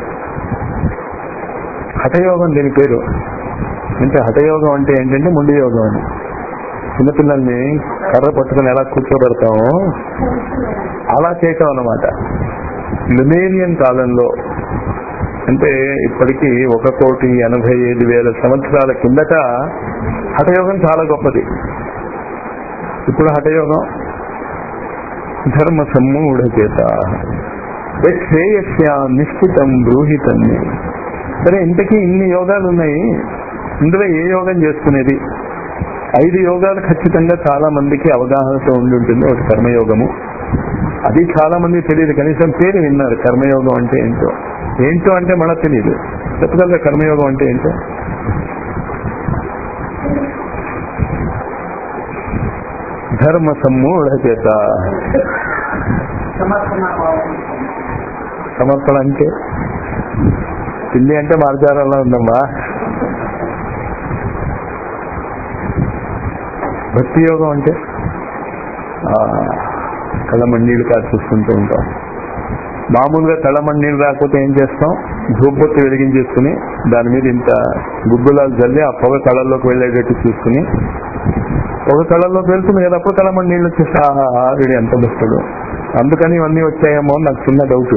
హఠయోగం దీని పేరు అంటే హఠయోగం అంటే ఏంటంటే ముండి యోగం అని చిన్నపిల్లల్ని కర్ర పట్టుకుని ఎలా కూర్చోబెడతామో అలా చేయటం అన్నమాట లుమేరియన్ కాలంలో అంటే ఇప్పటికీ ఒక కోటి ఎనభై ఐదు వేల సంవత్సరాల కిందట హఠయోగం చాలా గొప్పది ఇప్పుడు హఠయోగం ధర్మ సమ్మూఢ చేత శ్రేయస్య నిశ్చితం బ్రూహితం సరే ఇంతకీ ఇన్ని యోగాలు ఉన్నాయి ఇందులో ఏ యోగం చేసుకునేది ఐదు యోగాలు ఖచ్చితంగా చాలా మందికి అవగాహనతో ఉండి ఉంటుంది ఒకటి కర్మయోగము అది చాలా మంది తెలియదు కనీసం పేరు విన్నారు కర్మయోగం అంటే ఏంటో ఏంటో అంటే మనకు తెలియదు చెప్పగలరా కర్మయోగం అంటే ఏంటో ధర్మ సమ్మూఢ చేత సమర్పణ భావం సమర్పణ అంటే పిల్లి అంటే మార్జారంలో ఉందమ్మా భక్తి యోగం అంటే ఆ, కళ్ళ మండీలు కాదు చూసుకుంటూ ఉంటాం మామూలుగా కళ్ళ మండీలు రాకపోతే ఏం చేస్తాం ధూపొత్తి వెలిగించేసుకుని దాని మీద ఇంత గుగ్గులాలు జల్లి ఆ పొగ కళ్ళల్లోకి వెళ్ళేటట్టు చూసుకుని పొగ కళ్ళల్లోకి వెళ్తుంది కదా అప్పుడు కళ్ళ మండీళ్ళు వచ్చేసి ఆహా వీడు ఎంత భక్తుడు అందుకని ఇవన్నీ వచ్చాయేమో అని నాకు చిన్న డౌట్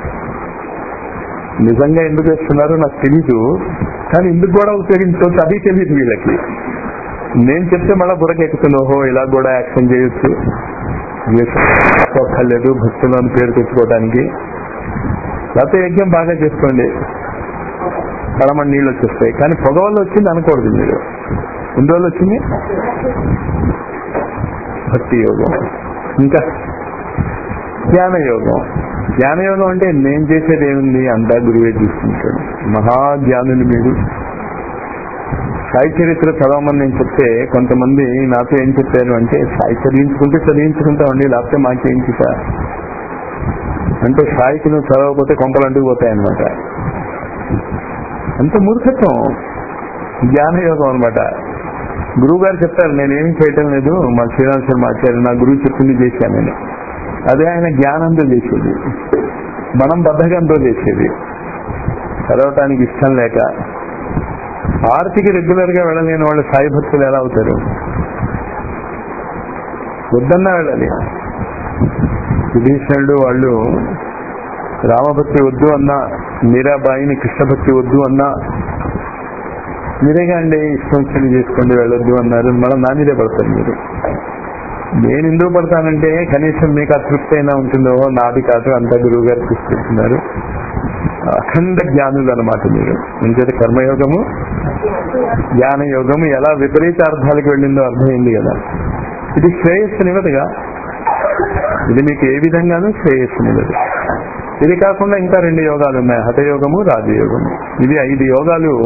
నిజంగా ఎందుకు వేస్తున్నారో నాకు తెలీదు కానీ ఎందుకు కూడా ఉపయోగించవచ్చు అది తెలియదు వీళ్ళకి నేను చెప్తే మళ్ళీ బుర్రకెక్కుతుంది ఓహో ఇలా కూడా యాక్షన్ చేయొచ్చు లేదు భక్తులు అని పేరు తెచ్చుకోవడానికి లేకపోతే యజ్ఞం బాగా చేసుకోండి కడమని నీళ్ళు వచ్చేస్తాయి కానీ పొగ వల్ల వచ్చింది అనకూడదు మీరు ఎన్ని రోజులు వచ్చింది భక్తి యోగం ఇంకా జ్ఞాన యోగం జ్ఞాన యోగం అంటే నేను చేసేది ఏముంది అంతా గురువే చూసుకుంటాడు మహాజ్ఞానులు మీరు సాయి చరిత్ర చదవమని నేను చెప్తే కొంతమంది నాతో ఏం చెప్పారు అంటే సాయి చదివించుకుంటే చదివించుకుంటామండి లేకపోతే మాకేం చూసా అంటే సాయికి నువ్వు చదవకపోతే కొంపలు అంటుకు పోతాయన్నమాట అంత మూర్ఖత్వం జ్ఞానయోగం అనమాట గురువు గారు చెప్తారు నేనేమి చేయటం లేదు మా శ్రీరామ్ శర్మ ఆచార్య నా గురువు చెప్పింది చేశాను నేను అదే ఆయన జ్ఞానంతో చేసేది మనం బద్ధకంతో చేసేది చదవటానికి ఇష్టం లేక ఆర్తికి రెగ్యులర్ గా వెళ్ళలేని వాళ్ళు సాయి భక్తులు ఎలా అవుతారు వద్దన్నా వెళ్ళాలి విభీషణుడు వాళ్ళు రామభక్తి వద్దు అన్నా మీరాబాయిని కృష్ణభక్తి వద్దు అన్నా మీరేగా అండి ఇష్టం వచ్చింది చేసుకోండి వెళ్ళొద్దు అన్నారు మనం నా మీదే పడతారు మీరు నేను ఎందుకు పడతానంటే కనీసం మీకు అతృప్తి అయినా ఉంటుందో నాది కాదు అంతా గురువు గారు తీసుకొస్తున్నారు అఖండ జ్ఞానులు అనమాట మీరు ఇంకేది కర్మయోగము జ్ఞాన యోగము ఎలా విపరీత అర్థాలకు వెళ్ళిందో అర్థమైంది కదా ఇది శ్రేయస్సునివ్వదుగా ఇది మీకు ఏ విధంగానూ శ్రేయస్సునివ్వదు ఇది కాకుండా ఇంకా రెండు యోగాలు ఉన్నాయి హఠయోగము రాజయోగము ఇవి ఐదు యోగాలు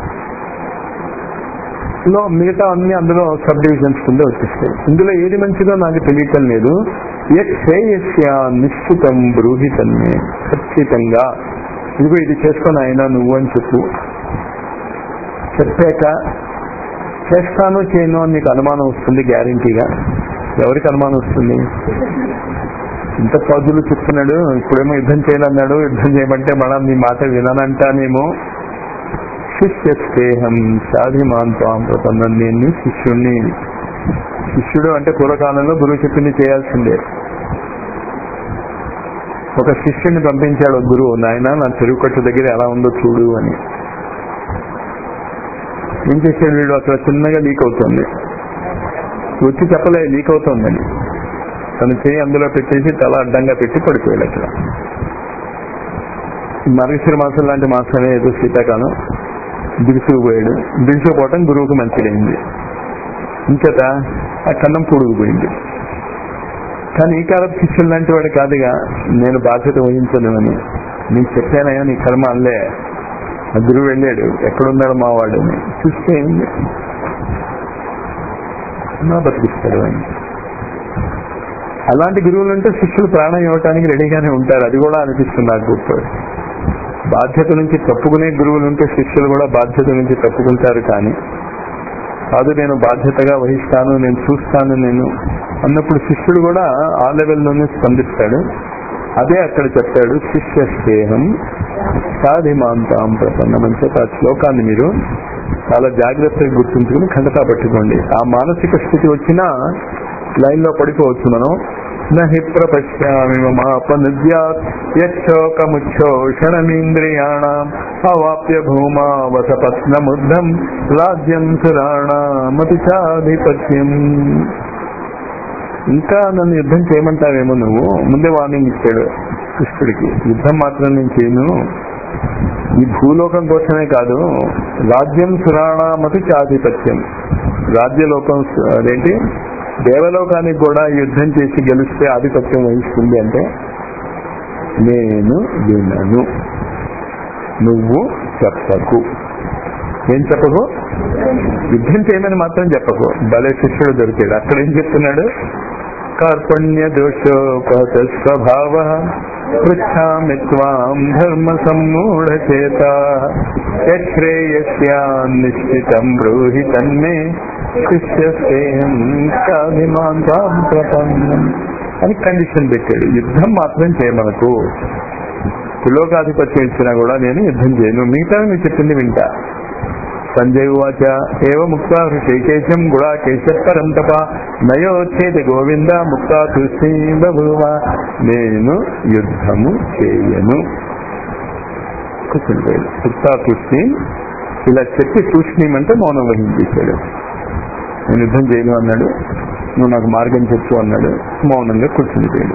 లో మిగతా అన్ని అందులో సబ్ డివిజన్స్ కింద వచ్చేస్తాయి ఇందులో ఏది మంచిదో నాకు తెలియటం లేదు యత్ శ్రేయస్య నిశ్చితం బ్రూహితన్మే ఖచ్చితంగా ఇదిగో ఇది చేసుకొని అయినా నువ్వు అని చెప్పు చెప్పాక చేస్తాను చేయను అని నీకు అనుమానం వస్తుంది గ్యారంటీగా ఎవరికి అనుమానం వస్తుంది ఇంత పదులు చెప్తున్నాడు ఇప్పుడేమో యుద్ధం చేయాలన్నాడు యుద్ధం చేయమంటే మనం నీ మాట విననంటానేమో శిష్యస్నేహం సాధిమాంతాం ప్రపన్నం నేను శిష్యుణ్ణి శిష్యుడు అంటే పూర్వకాలంలో గురువు చెప్పింది చేయాల్సిందే ఒక శిష్యుని పంపించాడు ఒక గురువు నాయన నా చెరువు కట్టు దగ్గర ఎలా ఉందో చూడు అని ఏం చేశాడు వీడు అక్కడ చిన్నగా లీక్ అవుతుంది వచ్చి చెప్పలే లీక్ అవుతోందని తను చేయి అందులో పెట్టేసి తల అడ్డంగా పెట్టి పడిపోయాడు అక్కడ మరుగశిర మాసం లాంటి మాసమే ఏదో శీతాకాలం దిగుసుకుపోయాడు దిగుసుకుపోవటం గురువుకు మంచిదైంది ఇంకట ఆ కన్నం పొడుగుపోయింది కానీ ఈ కాలపు శిష్యులు లాంటి వాడు కాదుగా నేను బాధ్యత వహించను అని నీకు చెప్పానయ్యా నీ కర్మ అల్లే ఆ గురువు వెళ్ళాడు ఎక్కడున్నాడు మా వాడు అని చూస్తే ఏంది నా బతికిస్తాడు ఆయన అలాంటి గురువులు ఉంటే శిష్యులు ప్రాణం ఇవ్వటానికి రెడీగానే ఉంటారు అది కూడా అనిపిస్తుంది నాకు గొప్ప బాధ్యత నుంచి తప్పుకునే గురువులు ఉంటే శిష్యులు కూడా బాధ్యత నుంచి తప్పుకుంటారు కానీ కాదు నేను బాధ్యతగా వహిస్తాను నేను చూస్తాను నేను అన్నప్పుడు శిష్యుడు కూడా ఆ లెవెల్లోనే స్పందిస్తాడు అదే అక్కడ చెప్పాడు శిష్య స్నేహం సాధిమాంతాం ప్రసన్నం అని చెప్పి ఆ శ్లోకాన్ని మీరు చాలా జాగ్రత్తగా గుర్తుంచుకుని ఖండతా పట్టుకోండి ఆ మానసిక స్థితి వచ్చినా లైన్ లో పడిపోవచ్చు మనం నహి ప్రపశ్యామి మమాపనుద్యాత్ యక్షోకముచ్చోషణమీంద్రియాణం అవాప్య భూమా వసపత్నముద్ధం రాజ్యం సురాణమతి చాధిపత్యం ఇంకా నన్ను యుద్ధం చేయమంటావేమో నువ్వు ముందే వార్నింగ్ ఇచ్చాడు కృష్ణుడికి యుద్ధం మాత్రం నేను చేయను ఈ భూలోకం కోసమే కాదు రాజ్యం సురాణమతి చాధిపత్యం రాజ్యలోకం అదేంటి దేవలోకానికి కూడా యుద్ధం చేసి గెలిస్తే ఆధిపత్యం వహిస్తుంది అంటే నేను వినను నువ్వు చెప్పకు ఏం చెప్పకు యుద్ధం చేయమని మాత్రం చెప్పకు భలే శిష్యుడు దొరికాడు అక్కడ ఏం చెప్తున్నాడు కార్పణ్య దోషోపత స్వభావ పృచ్ఛామి త్వాం ధర్మ సమ్మూఢ చేత యశ్రేయస్యాన్ నిశ్చితం బ్రూహి తన్మే శిష్యసేయం కాదిమాన్ తాం ప్రపన్నం అని కండిషన్ పెట్టాడు యుద్ధం మాత్రం చేయమనకు త్రిలోకాధిపత్యం ఇచ్చినా కూడా నేను యుద్ధం చేయను మిగతా మీరు చెప్పింది వింటా సంజయ్ ఉవాచ ఏవ ముక్త హృషికేశం గుడాకేశ పరం తప నయోచ్చేది గోవింద ముక్త తుష్టి బభువ నేను యుద్ధము చేయను కూర్చుంటాడు ముక్త తుష్టి ఇలా చెప్పి తూష్ణీం అంటే మౌనం వహించేశాడు నేను యుద్ధం చేయను అన్నాడు నువ్వు నాకు మార్గం చెప్పు అన్నాడు మౌనంగా కూర్చుండిపోయాడు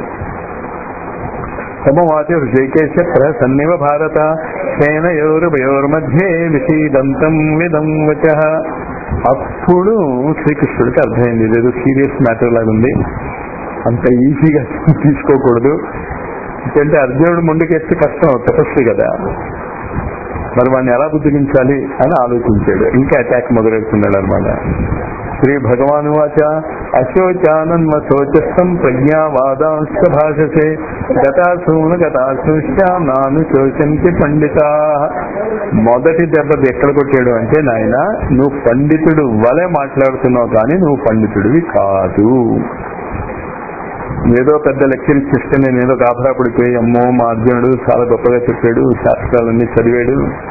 సమవాచ హృషికేశ ప్రసన్నివ భారత సేనయోరుభయోర్మధ్యే విషీదంతం విదం వచ అప్పుడు శ్రీకృష్ణుడికి అర్థమైంది ఇదేదో సీరియస్ మ్యాటర్ లాగా ఉంది అంత ఈజీగా తీసుకోకూడదు ఎందుకంటే అర్జునుడు ముందుకెత్తి కష్టం తపస్సు కదా మరి వాడిని ఎలా బుద్ధిగించాలి అని ఆలోచించాడు ఇంకా అటాక్ మొదలెడుతున్నాడు అనమాట శ్రీ భగవాను వాచ అశోచానన్మశోచస్థం ప్రజ్ఞావాదాంశ భాషసే గతాసూన గతాసూష్ట నాను శోచంతి పండిత మొదటి దెబ్బ ఎక్కడ కొట్టాడు అంటే నాయన నువ్వు పండితుడు వలె మాట్లాడుతున్నావు కానీ నువ్వు పండితుడివి కాదు ఏదో పెద్ద లెక్చర్ ఇచ్చిస్తే నేను ఏదో గాభరా పడిపోయి అమ్మో మా అర్జునుడు చాలా గొప్పగా చెప్పాడు శాస్త్రాలన్నీ చదివాడు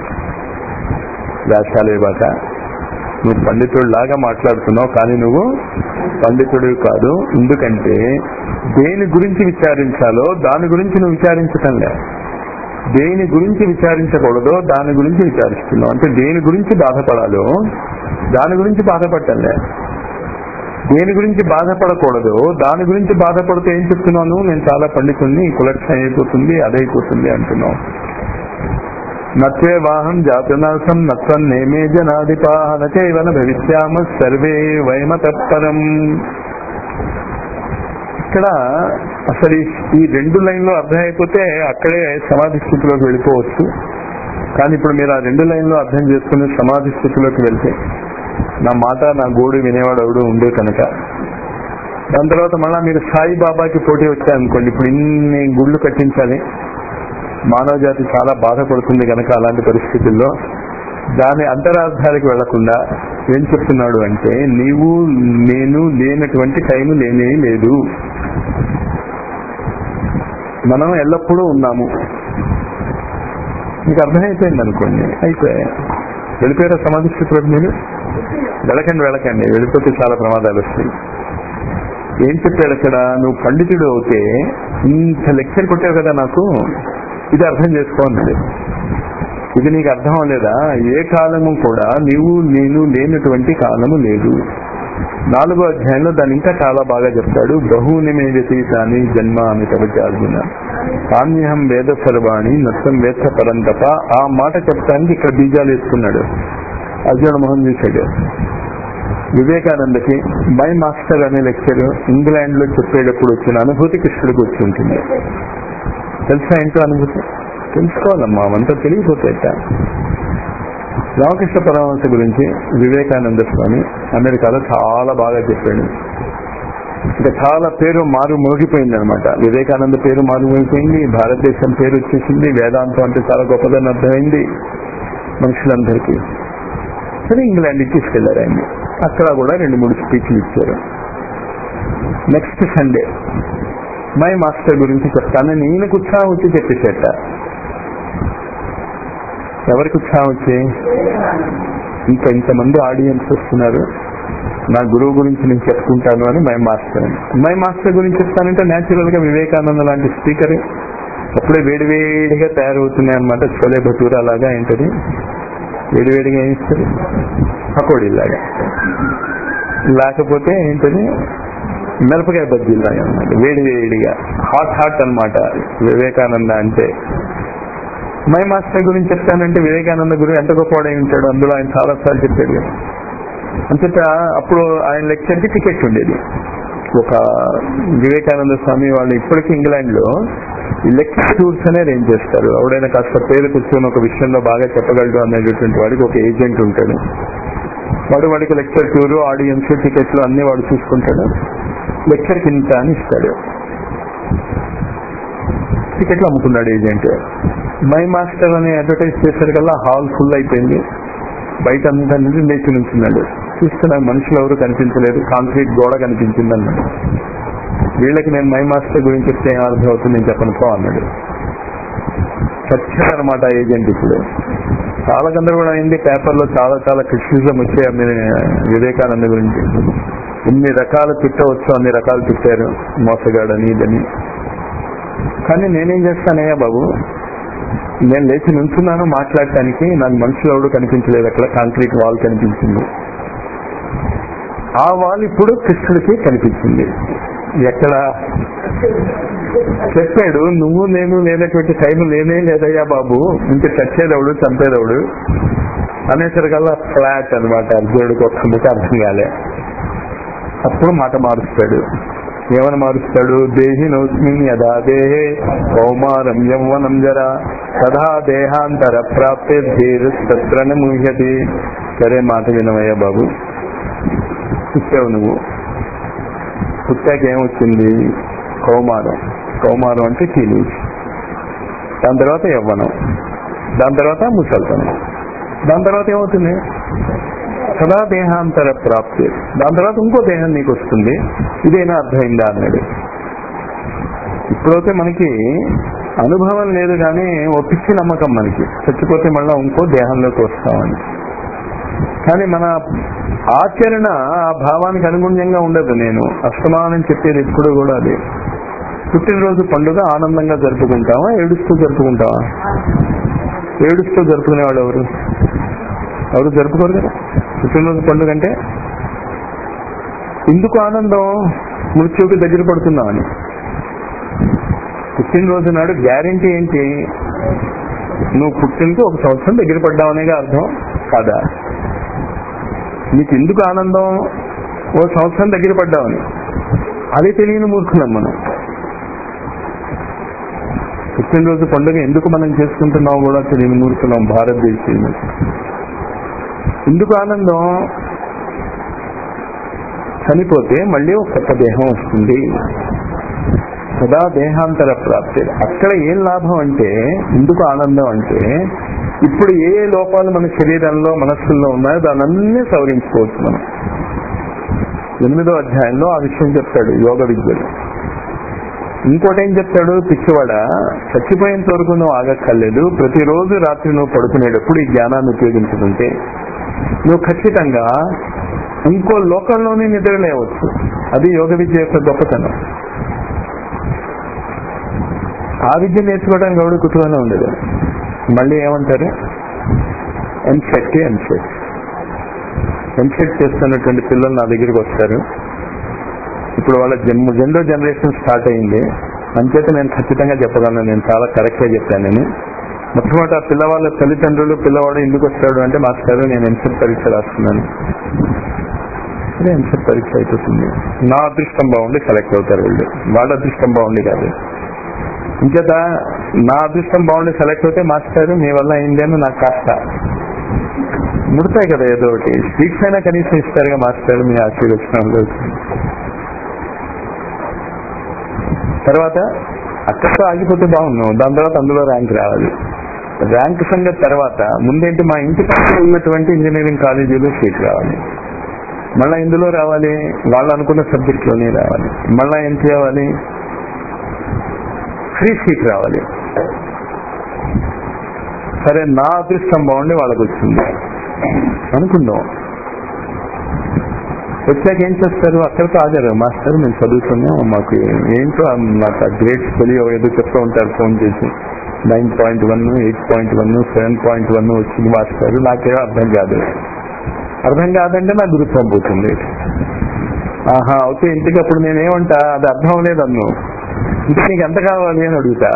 వేషాలు ఇవ్వక నువ్వు పండితుడు లాగా మాట్లాడుతున్నావు కానీ నువ్వు పండితుడు కాదు ఎందుకంటే దేని గురించి విచారించాలో దాని గురించి నువ్వు విచారించటంలే దేని గురించి విచారించకూడదో దాని గురించి విచారిస్తున్నావు అంటే దేని గురించి బాధపడాలో దాని గురించి బాధపడటంలే దేని గురించి బాధపడకూడదు దాని గురించి బాధపడితే ఏం చెప్తున్నాను నేను చాలా పండితుడిని కులక్షణ అయిపోతుంది అదైపోతుంది అంటున్నావు నత్వే వాహం జాతనాసం నత్వం నేమే జనాధిపాహ నచైవన భవిష్యామ సర్వే వైమ తత్పరం ఇక్కడ అసలు ఈ- ఈ రెండు లైన్లు అర్థమైపోతే అక్కడే సమాధి స్థితిలోకి వెళ్ళిపోవచ్చు కానీ ఇప్పుడు మీరు ఆ రెండు లైన్లు అర్థం చేసుకుని సమాధి స్థితిలోకి వెళ్తే నా మాట నా గోడు వినేవాడు ఎవడు ఉండే కనుక దాని తర్వాత మళ్ళా మీరు సాయిబాబాకి పోటీ వచ్చారనుకోండి ఇప్పుడు ఇన్ని గుళ్ళు కట్టించాలి మానవ జాతి చాలా బాధపడుతుంది కనుక అలాంటి పరిస్థితుల్లో దాని అంతరార్థాలకు వెళ్లకుండా ఏం చెప్తున్నాడు అంటే నీవు నేను లేనటువంటి టైం లేనే లేదు మనం ఎల్లప్పుడూ ఉన్నాము మీకు అర్థమైపోయింది అనుకోండి అయిపోయాయి వెళ్ళిపోయారా సమాధి స్థితిలోకి మీరు వెళ్ళకండి వెళ్ళకండి వెళ్ళిపోతే చాలా ప్రమాదాలు వస్తాయి ఏం చెప్పాడు అక్కడ నువ్వు పండితుడు అవుతే ఇంత లెక్చర్ కొట్టావు కదా నాకు ఇది అర్థం చేసుకోవాలి ఇది నీకు అర్థం అవ్వలేదా ఏ కాలము కూడా నీవు నేను లేనటువంటి కాలము లేదు నాలుగో అధ్యాయంలో దాన్ని ఇంకా చాలా బాగా చెప్తాడు బహుని మే వ్యతీతాన్ని జన్మ అని తవచి అర్జున కామ్యహం వేద సర్వాణి నత్తం వేత్త పరంతప ఆ మాట చెప్పడానికి ఇక్కడ బీజాలు వేసుకున్నాడు అర్జున మోహన్ చూశాడు వివేకానందకి మై మాస్టర్ అనే లెక్చర్ ఇంగ్లాండ్ లో చెప్పేటప్పుడు వచ్చిన అనుభూతి కృష్ణుడికి వచ్చి ఉంటుంది తెలుసా ఏంటో అనుభూతి తెలుసుకోవాలమ్మా అవంతా తెలియపోతాయట రామకృష్ణ పరమహంస గురించి వివేకానంద స్వామి అమెరికాలో చాలా బాగా చెప్పాడు ఇంకా చాలా పేరు మారు మోగిపోయింది అనమాట వివేకానంద పేరు మారు మోగిపోయింది భారతదేశం పేరు వచ్చేసింది వేదాంతం అంటే చాలా గొప్పదని అర్థమైంది మనుషులందరికీ సరే ఇంగ్లాండ్కి తీసుకెళ్లారు ఆయన అక్కడ కూడా రెండు మూడు స్పీచ్లు ఇచ్చారు నెక్స్ట్ సండే మై మాస్టర్ గురించి చెప్తాను ఈయనకు ఉత్సాహం వచ్చి చెప్పేసేట ఎవరికి ఉత్సాహం వచ్చి ఇంకా ఇంతమంది ఆడియన్స్ వస్తున్నారు నా గురువు గురించి నేను చెప్పుకుంటాను అని మై మాస్టర్ అని మై మాస్టర్ గురించి చెప్తానంటే న్యాచురల్ గా వివేకానంద లాంటి స్పీకర్ అప్పుడే వేడివేడిగా తయారవుతున్నాయి అనమాట చోలే భటూరా లాగా ఏంటది వేడివేడిగా ఏం ఇస్తారు పకోడీలాగా లేకపోతే ఏంటది మిరపకాయ బజ్జీలాగా అనమాట వేడి వేడిగా హాట్ హాట్ అన్నమాట వివేకానంద అంటే మై మాస్టర్ గురించి చెప్తానంటే వివేకానంద గురువు ఎంత గొప్పవాడై ఉంటాడు అందులో ఆయన చాలా సార్లు చెప్పాడు కదా. అంతటా అప్పుడు ఆయన లెక్చర్ కి టికెట్ ఉండేది ఒక వివేకానంద స్వామి వాళ్ళు ఇప్పటికీ ఇంగ్లాండ్ లో ఈ లెక్చర్ టూర్స్ అనేది ఏం చేస్తారు ఎవడైనా కాస్త పేరు కూర్చొని ఒక విషయంలో బాగా చెప్పగలడు అనేటటువంటి వాడికి ఒక ఏజెంట్ ఉంటాడు వాడు వాడికి లెక్చర్ టూర్ ఆడియన్స్ టికెట్లు అన్ని వాడు చూసుకుంటాడు లెక్చర్ కింద అని ఇస్తాడు టికెట్లు అమ్ముకున్నాడు ఏజెంట్ మై మాస్టర్ అని అడ్వర్టైజ్ చేసరికల్లా హాల్ ఫుల్ అయిపోయింది బయట అంతా నుంచి లేచి నుంచున్నాడు చూస్తే నాకు మనుషులు ఎవరు కనిపించలేదు కాంక్రీట్ గోడ కనిపించింది అన్నాడు వీళ్ళకి నేను మై మాస్టర్ గురించి చెప్తే ఏం అర్థం అవుతుంది నేను చెప్పను పో అన్నాడు చచ్చాడనమాట ఏజెంట్ ఇప్పుడు చాలా గందరగోళం అయింది పేపర్లో చాలా చాలా క్రిటిసిజం వచ్చాయి అన్ని వివేకానంద గురించి ఇన్ని రకాలు తిట్టవచ్చు అన్ని రకాలు తిట్టారు మోసగాడని ఇదని కానీ నేనేం చేస్తానయ్యా బాబు నేను లేచి నుంచున్నాను మాట్లాడటానికి నాకు మనుషులు ఎవడు కనిపించలేదు అక్కడ కాంక్రీట్ వాల్ కనిపించింది ఆ వాల్ ఇప్పుడు కృష్ణుడికి కనిపించింది ఎక్కడ చెప్పాడు నువ్వు నేను లేనటువంటి టైం లేనే లేదయ్యా బాబు ఇంక చచ్చేదవుడు చంపేదవుడు అనేసరికల్లా ఫ్లాట్ అనమాట అర్జునుడికి ఒక్క ముఖ అర్థం కాలే అప్పుడు మాట మారుస్తాడు ఏమని మారుస్తాడు దేహి నోస్మిన్ యదా దేహే కౌమారం యౌవనం జర సదా దేహాంతర ప్రాప్తే ధీరస్తత్రన ముహ్యతి సరే మాట వినవయ్యా బాబు పుట్టావు నువ్వు పుట్టాక ఏమొచ్చింది కౌమారం కౌమారం అంటే టీనేజ్ దాని తర్వాత యవ్వనం దాని తర్వాత ముసల్తనం దాని తర్వాత ఏమవుతుంది సదా దేహాంతర ప్రాప్తి దాని తర్వాత ఇంకో దేహం నీకు వస్తుంది ఇదేనా అర్థమైందా అన్నాడు ఇప్పుడైతే మనకి అనుభవం లేదు కానీ ఓ పిచ్చి నమ్మకం మనకి చచ్చిపోతే మళ్ళీ ఇంకో దేహంలోకి వస్తామని కానీ మన ఆచరణ ఆ భావానికి అనుగుణ్యంగా ఉండదు నేను అస్తమానం చెప్పేది ఎప్పుడు కూడా అది పుట్టినరోజు పండుగ ఆనందంగా జరుపుకుంటామా ఏడుస్తూ జరుపుకుంటామా ఏడుస్తూ జరుపుకునేవాడు ఎవరు ఎవరు జరుపుకోరు కదా పుట్టినరోజు పండుగ అంటే ఎందుకు ఆనందం మృత్యువుకి దగ్గర పడుతున్నామని పుట్టినరోజు నాడు గ్యారంటీ ఏంటి నువ్వు పుట్టినకు ఒక సంవత్సరం దగ్గర పడ్డావనేగా అర్థం కాదా నీకు ఎందుకు ఆనందం ఓ సంవత్సరం దగ్గర పడ్డావని అది తెలియని మూర్ఖులం మనం పుట్టినరోజు పండుగ ఎందుకు మనం చేసుకుంటున్నాం కూడా తెలియని మూర్ఖులం భారతదేశంలో ఎందుకు ఆనందం చనిపోతే మళ్ళీ ఒక కొత్త దేహం వస్తుంది సదా దేహాంతర ప్రాప్తి అక్కడ ఏం లాభం అంటే ఎందుకు ఆనందం అంటే ఇప్పుడు ఏ ఏ లోపాలు మన శరీరంలో మనస్సుల్లో ఉన్నాయో దానన్నీ సవరించుకోవచ్చు మనం ఎనిమిదో అధ్యాయంలో ఆ విషయం చెప్తాడు యోగ విద్యలు ఇంకోటి ఏం చెప్తాడు పిచ్చివాడ చచ్చిపోయేంత వరకు నువ్వు ఆగక్కర్లేదు ప్రతిరోజు రాత్రి నువ్వు పడుకునేటప్పుడు ఈ జ్ఞానాన్ని ఉపయోగించుకుంటే నువ్వు ఖచ్చితంగా ఇంకో లోకంలోనే నిద్రలేవచ్చు అది యోగ విద్య యొక్క గొప్పతనం ఆ విద్య నేర్చుకోవడానికి ఎవడు కుటుంబంలో ఉండదు మళ్ళీ ఏమంటారు ఎంసెట్ ఎంసెట్ ఎంసెట్ చేస్తున్నటువంటి పిల్లలు నా దగ్గరికి వస్తారు ఇప్పుడు వాళ్ళ జన్మ రెండో జనరేషన్ స్టార్ట్ అయింది అంచేత నేను ఖచ్చితంగా చెప్పగలను నేను చాలా కరెక్ట్ గా చెప్పాను నేను మొట్టమొదటి ఆ పిల్లవాళ్ళ తల్లిదండ్రులు పిల్లవాడు ఎందుకు వస్తాడు అంటే మాస్టర్ నేను ఎంసెట్ పరీక్ష రాస్తున్నాను అదే ఎంసెట్ పరీక్ష అయిపోతుంది నా అదృష్టం బాగుండి సెలెక్ట్ అవుతారు వీళ్ళు వాళ్ళ అదృష్టం బాగుండి కాదు ఇంకేత నా అదృష్టం బాగుండి సెలెక్ట్ అవుతే మాస్టర్ మీ వల్ల అయింది అని నాకు కాస్త ముడతాయి కదా ఏదో ఒకటి స్వీట్స్ అయినా కనీసం ఇస్తారుగా మాస్టర్ మీ ఆశీర్వచనంలో తర్వాత అక్కడితో ఆగిపోతే బాగున్నాం దాని తర్వాత అందులో ర్యాంక్ రావాలి ర్యాంక్ సంగతి తర్వాత ముందేంటి మా ఇంటి పక్కన ఉన్నటువంటి ఇంజనీరింగ్ కాలేజీలో సీట్ రావాలి మళ్ళా ఇందులో రావాలి వాళ్ళు అనుకున్న సబ్జెక్ట్ లోనే రావాలి మళ్ళా ఏం చేయాలి ఫ్రీ సీట్ రావాలి సరే నా అదృష్టం బాగుండి వాళ్ళకి వచ్చింది అనుకుందాం వచ్చాక ఏం చేస్తారు అక్కడితో ఆగారు మాస్టర్ మేము చదువుతున్నాం మాకు ఏంటో నాకు ఆ గ్రేడ్స్ తెలియ ఏదో చెప్తూ ఉంటారు ఫోన్ చేసి nine point one eight point one seven point one వచ్చింది మాస్టర్ నాకేమో అర్థం కాదు అర్థం కాదంటే నాకు గురుత్వం పోతుంది ఆహా ఓకే ఇంటికి అప్పుడు నేనేమంటా అది అర్థం అవ్వలేదు అన్ను ఇంకా నీకు ఎంత కావాలి అని అడుగుతా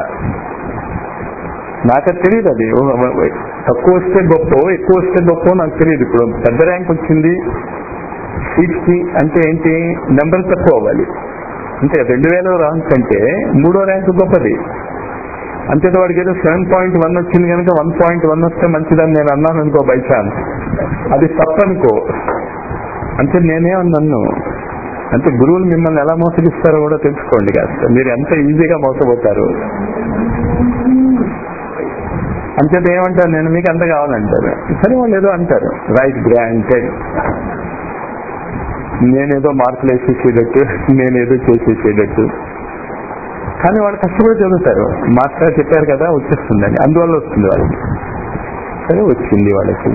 నాకు అది తెలియదు అది ఓ, తక్కువ వస్తే గొప్ప ఎక్కువ వస్తే గొప్ప నాకు తెలియదు ఇప్పుడు పెద్ద ర్యాంక్ వచ్చింది సీట్స్ కి అంటే ఏంటి నెంబర్ తక్కువ అవ్వాలి అంటే రెండు వేల ర్యాంక్ అంటే మూడో ర్యాంక్ గొప్పది అంతేత వాడికి ఏదో సెవెన్ పాయింట్ వన్ వచ్చింది కనుక వన్ పాయింట్ వన్ వస్తే మంచిదని నేను అన్నాను అనుకో బై ఛాన్స్ అది తప్పనుకో అంటే నేనే నన్ను అంటే గురువులు మిమ్మల్ని ఎలా మోసగిస్తారో కూడా తెలుసుకోండి కాస్త మీరు ఎంత ఈజీగా మోసపోతారు అంచేత ఏమంటారు నేను మీకు అంత కావాలంటారు సరే వాళ్ళు ఏదో అంటారు రైట్ గ్రాంటెడ్ నేనేదో మార్కులు వేసేసేటట్టు నేనేదో చేసేసేటట్టు కానీ వాళ్ళు కష్టపడి చదువుతారు మాస్టర్ చెప్పారు కదా వచ్చేస్తుందని అందువల్ల వస్తుంది వాళ్ళకి సరే వచ్చింది వాళ్ళకి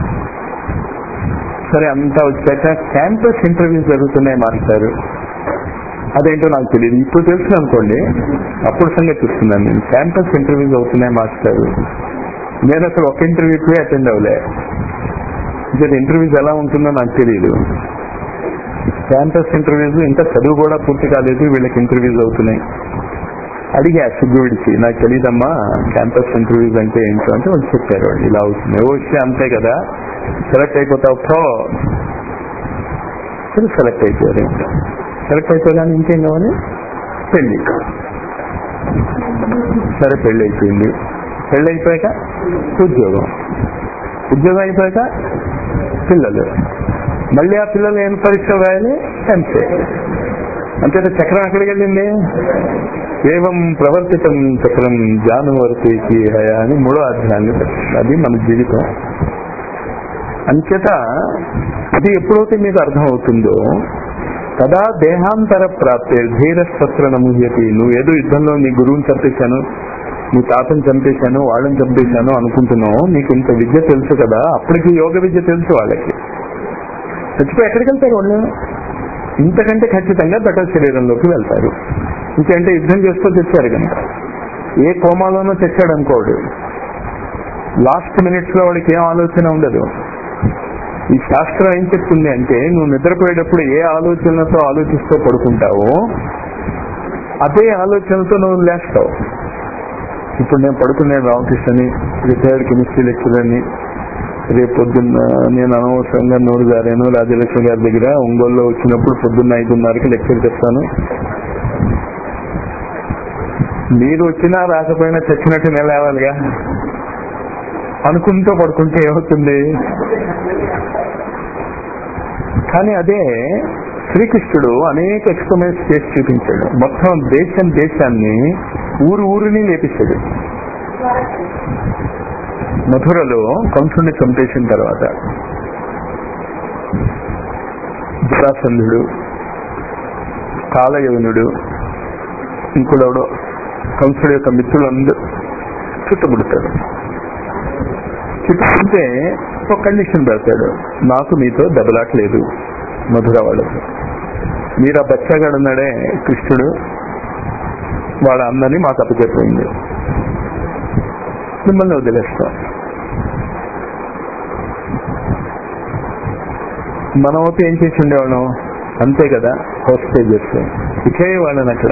సరే అంతా వచ్చాక క్యాంపస్ ఇంటర్వ్యూస్ జరుగుతున్నాయి మాస్టారు అదేంటో నాకు తెలియదు ఇప్పుడు తెలుసు అనుకోండి అప్పుడు సంగతి చూస్తున్నాను నేను క్యాంపస్ ఇంటర్వ్యూస్ అవుతున్నాయి మాస్టారు నేను అసలు ఒక ఇంటర్వ్యూకి అటెండ్ అవ్వలే ఇంకా ఇంటర్వ్యూస్ ఎలా ఉంటుందో నాకు తెలియదు క్యాంపస్ ఇంటర్వ్యూస్ ఇంకా చదువు కూడా పూర్తి కాలేదు వీళ్ళకి ఇంటర్వ్యూస్ అవుతున్నాయి అడిగా సిగ్గు విడిచి నాకు తెలియదమ్మా క్యాంపస్ ఇంటర్వ్యూస్ అంటే ఏంటో అంటే వాళ్ళు చెప్పారు వాళ్ళు ఇలా అవుతుంది ఓ విషయం అంతే కదా సెలెక్ట్ అయిపోతావు పో సరే సెలెక్ట్ అయిపోయారు సెలెక్ట్ అయిపోగానే ఇంకేం కావాలి పెళ్లి సరే పెళ్లి అయిపోయింది పెళ్లి అయిపోయాక ఉద్యోగం ఉద్యోగం అయిపోయాక పిల్లలు మళ్ళీ ఆ పిల్లలు ఏం పరీక్ష రాయాలి అంతే అంతే చక్రం ఎక్కడికి వెళ్ళింది ఏవం ప్రవర్తితం చక్రం జానువర్తికి హయా అని మూడో అధ్యాయాన్ని అది మన జీవితం అంచేత అది ఎప్పుడైతే మీకు అర్థం అవుతుందో కదా దేహాంతర ప్రాప్తే ధీరస్పత్ర నముహ్యతి నువ్వు ఏదో యుద్ధంలో నీ గురువుని చంపేశాను నీ తాతను చంపేశాను వాళ్ళని చంపేశాను అనుకుంటున్నావు నీకు ఇంత విద్య తెలుసు కదా అప్పటికి యోగ విద్య తెలుసు వాళ్ళకి చచ్చిపోయి ఎక్కడికి వెళ్తారు వాళ్ళు ఇంతకంటే ఖచ్చితంగా బెటర్ శరీరంలోకి వెళ్తారు ఇంకంటే యుద్ధం చేస్తూ తెచ్చారు కనుక ఏ కోమాలోనో తెచ్చాడు అనుకోడు లాస్ట్ మినిట్స్ లో వాడికి ఏం ఆలోచన ఉండదు ఈ శాస్త్రం ఏం చెప్తుంది అంటే నువ్వు నిద్రపోయేటప్పుడు ఏ ఆలోచనలతో ఆలోచిస్తూ పడుకుంటావో అదే ఆలోచనతో నువ్వు లేస్తావు ఇప్పుడు నేను పడుకున్నాను రామకృష్ణని రిటైర్డ్ కెమిస్ట్రీ లెక్చరర్ని రేపు పొద్దున్న నేను అనవసరంగా నోరు జారాను రాజలక్ష్మి గారి దగ్గర ఒంగోలులో వచ్చినప్పుడు పొద్దున్న ఐదున్నరకి లెక్చర్ చెప్తాను మీరు వచ్చినా రాకపోయినా చచ్చినట్టు నిలవాలిగా అనుకుంటూ పడుకుంటే ఏమవుతుంది కానీ అదే శ్రీకృష్ణుడు అనేక ఎక్స్పెరిమెంట్స్ చేసి చూపించాడు మొత్తం దేశం దేశాన్ని ఊరు ఊరిని లేపిస్తాడు మధురలో కంసుని చంపేసిన తర్వాత జరాసంధుడు కాలయవనుడు ఇంకొడవడో కంసుడు యొక్క మిత్రులందరూ చుట్టుముడతాడు చుట్టుకుంటే ఒక కండిషన్ పెడతాడు నాకు మీతో దెబ్బలాట్లేదు మధుర వాళ్ళతో మీరు ఆ బచ్చాగాడు ఉన్నాడే కృష్ణుడు వాళ్ళ అందరినీ మాకు అప్పచెప్పింది మిమ్మల్ని వదిలేస్తాం మనం అయితే ఏం చేసి ఉండేవాళ్ళం అంతే కదా హోస్టేజెస్ ఇకే వాళ్ళని అక్కడ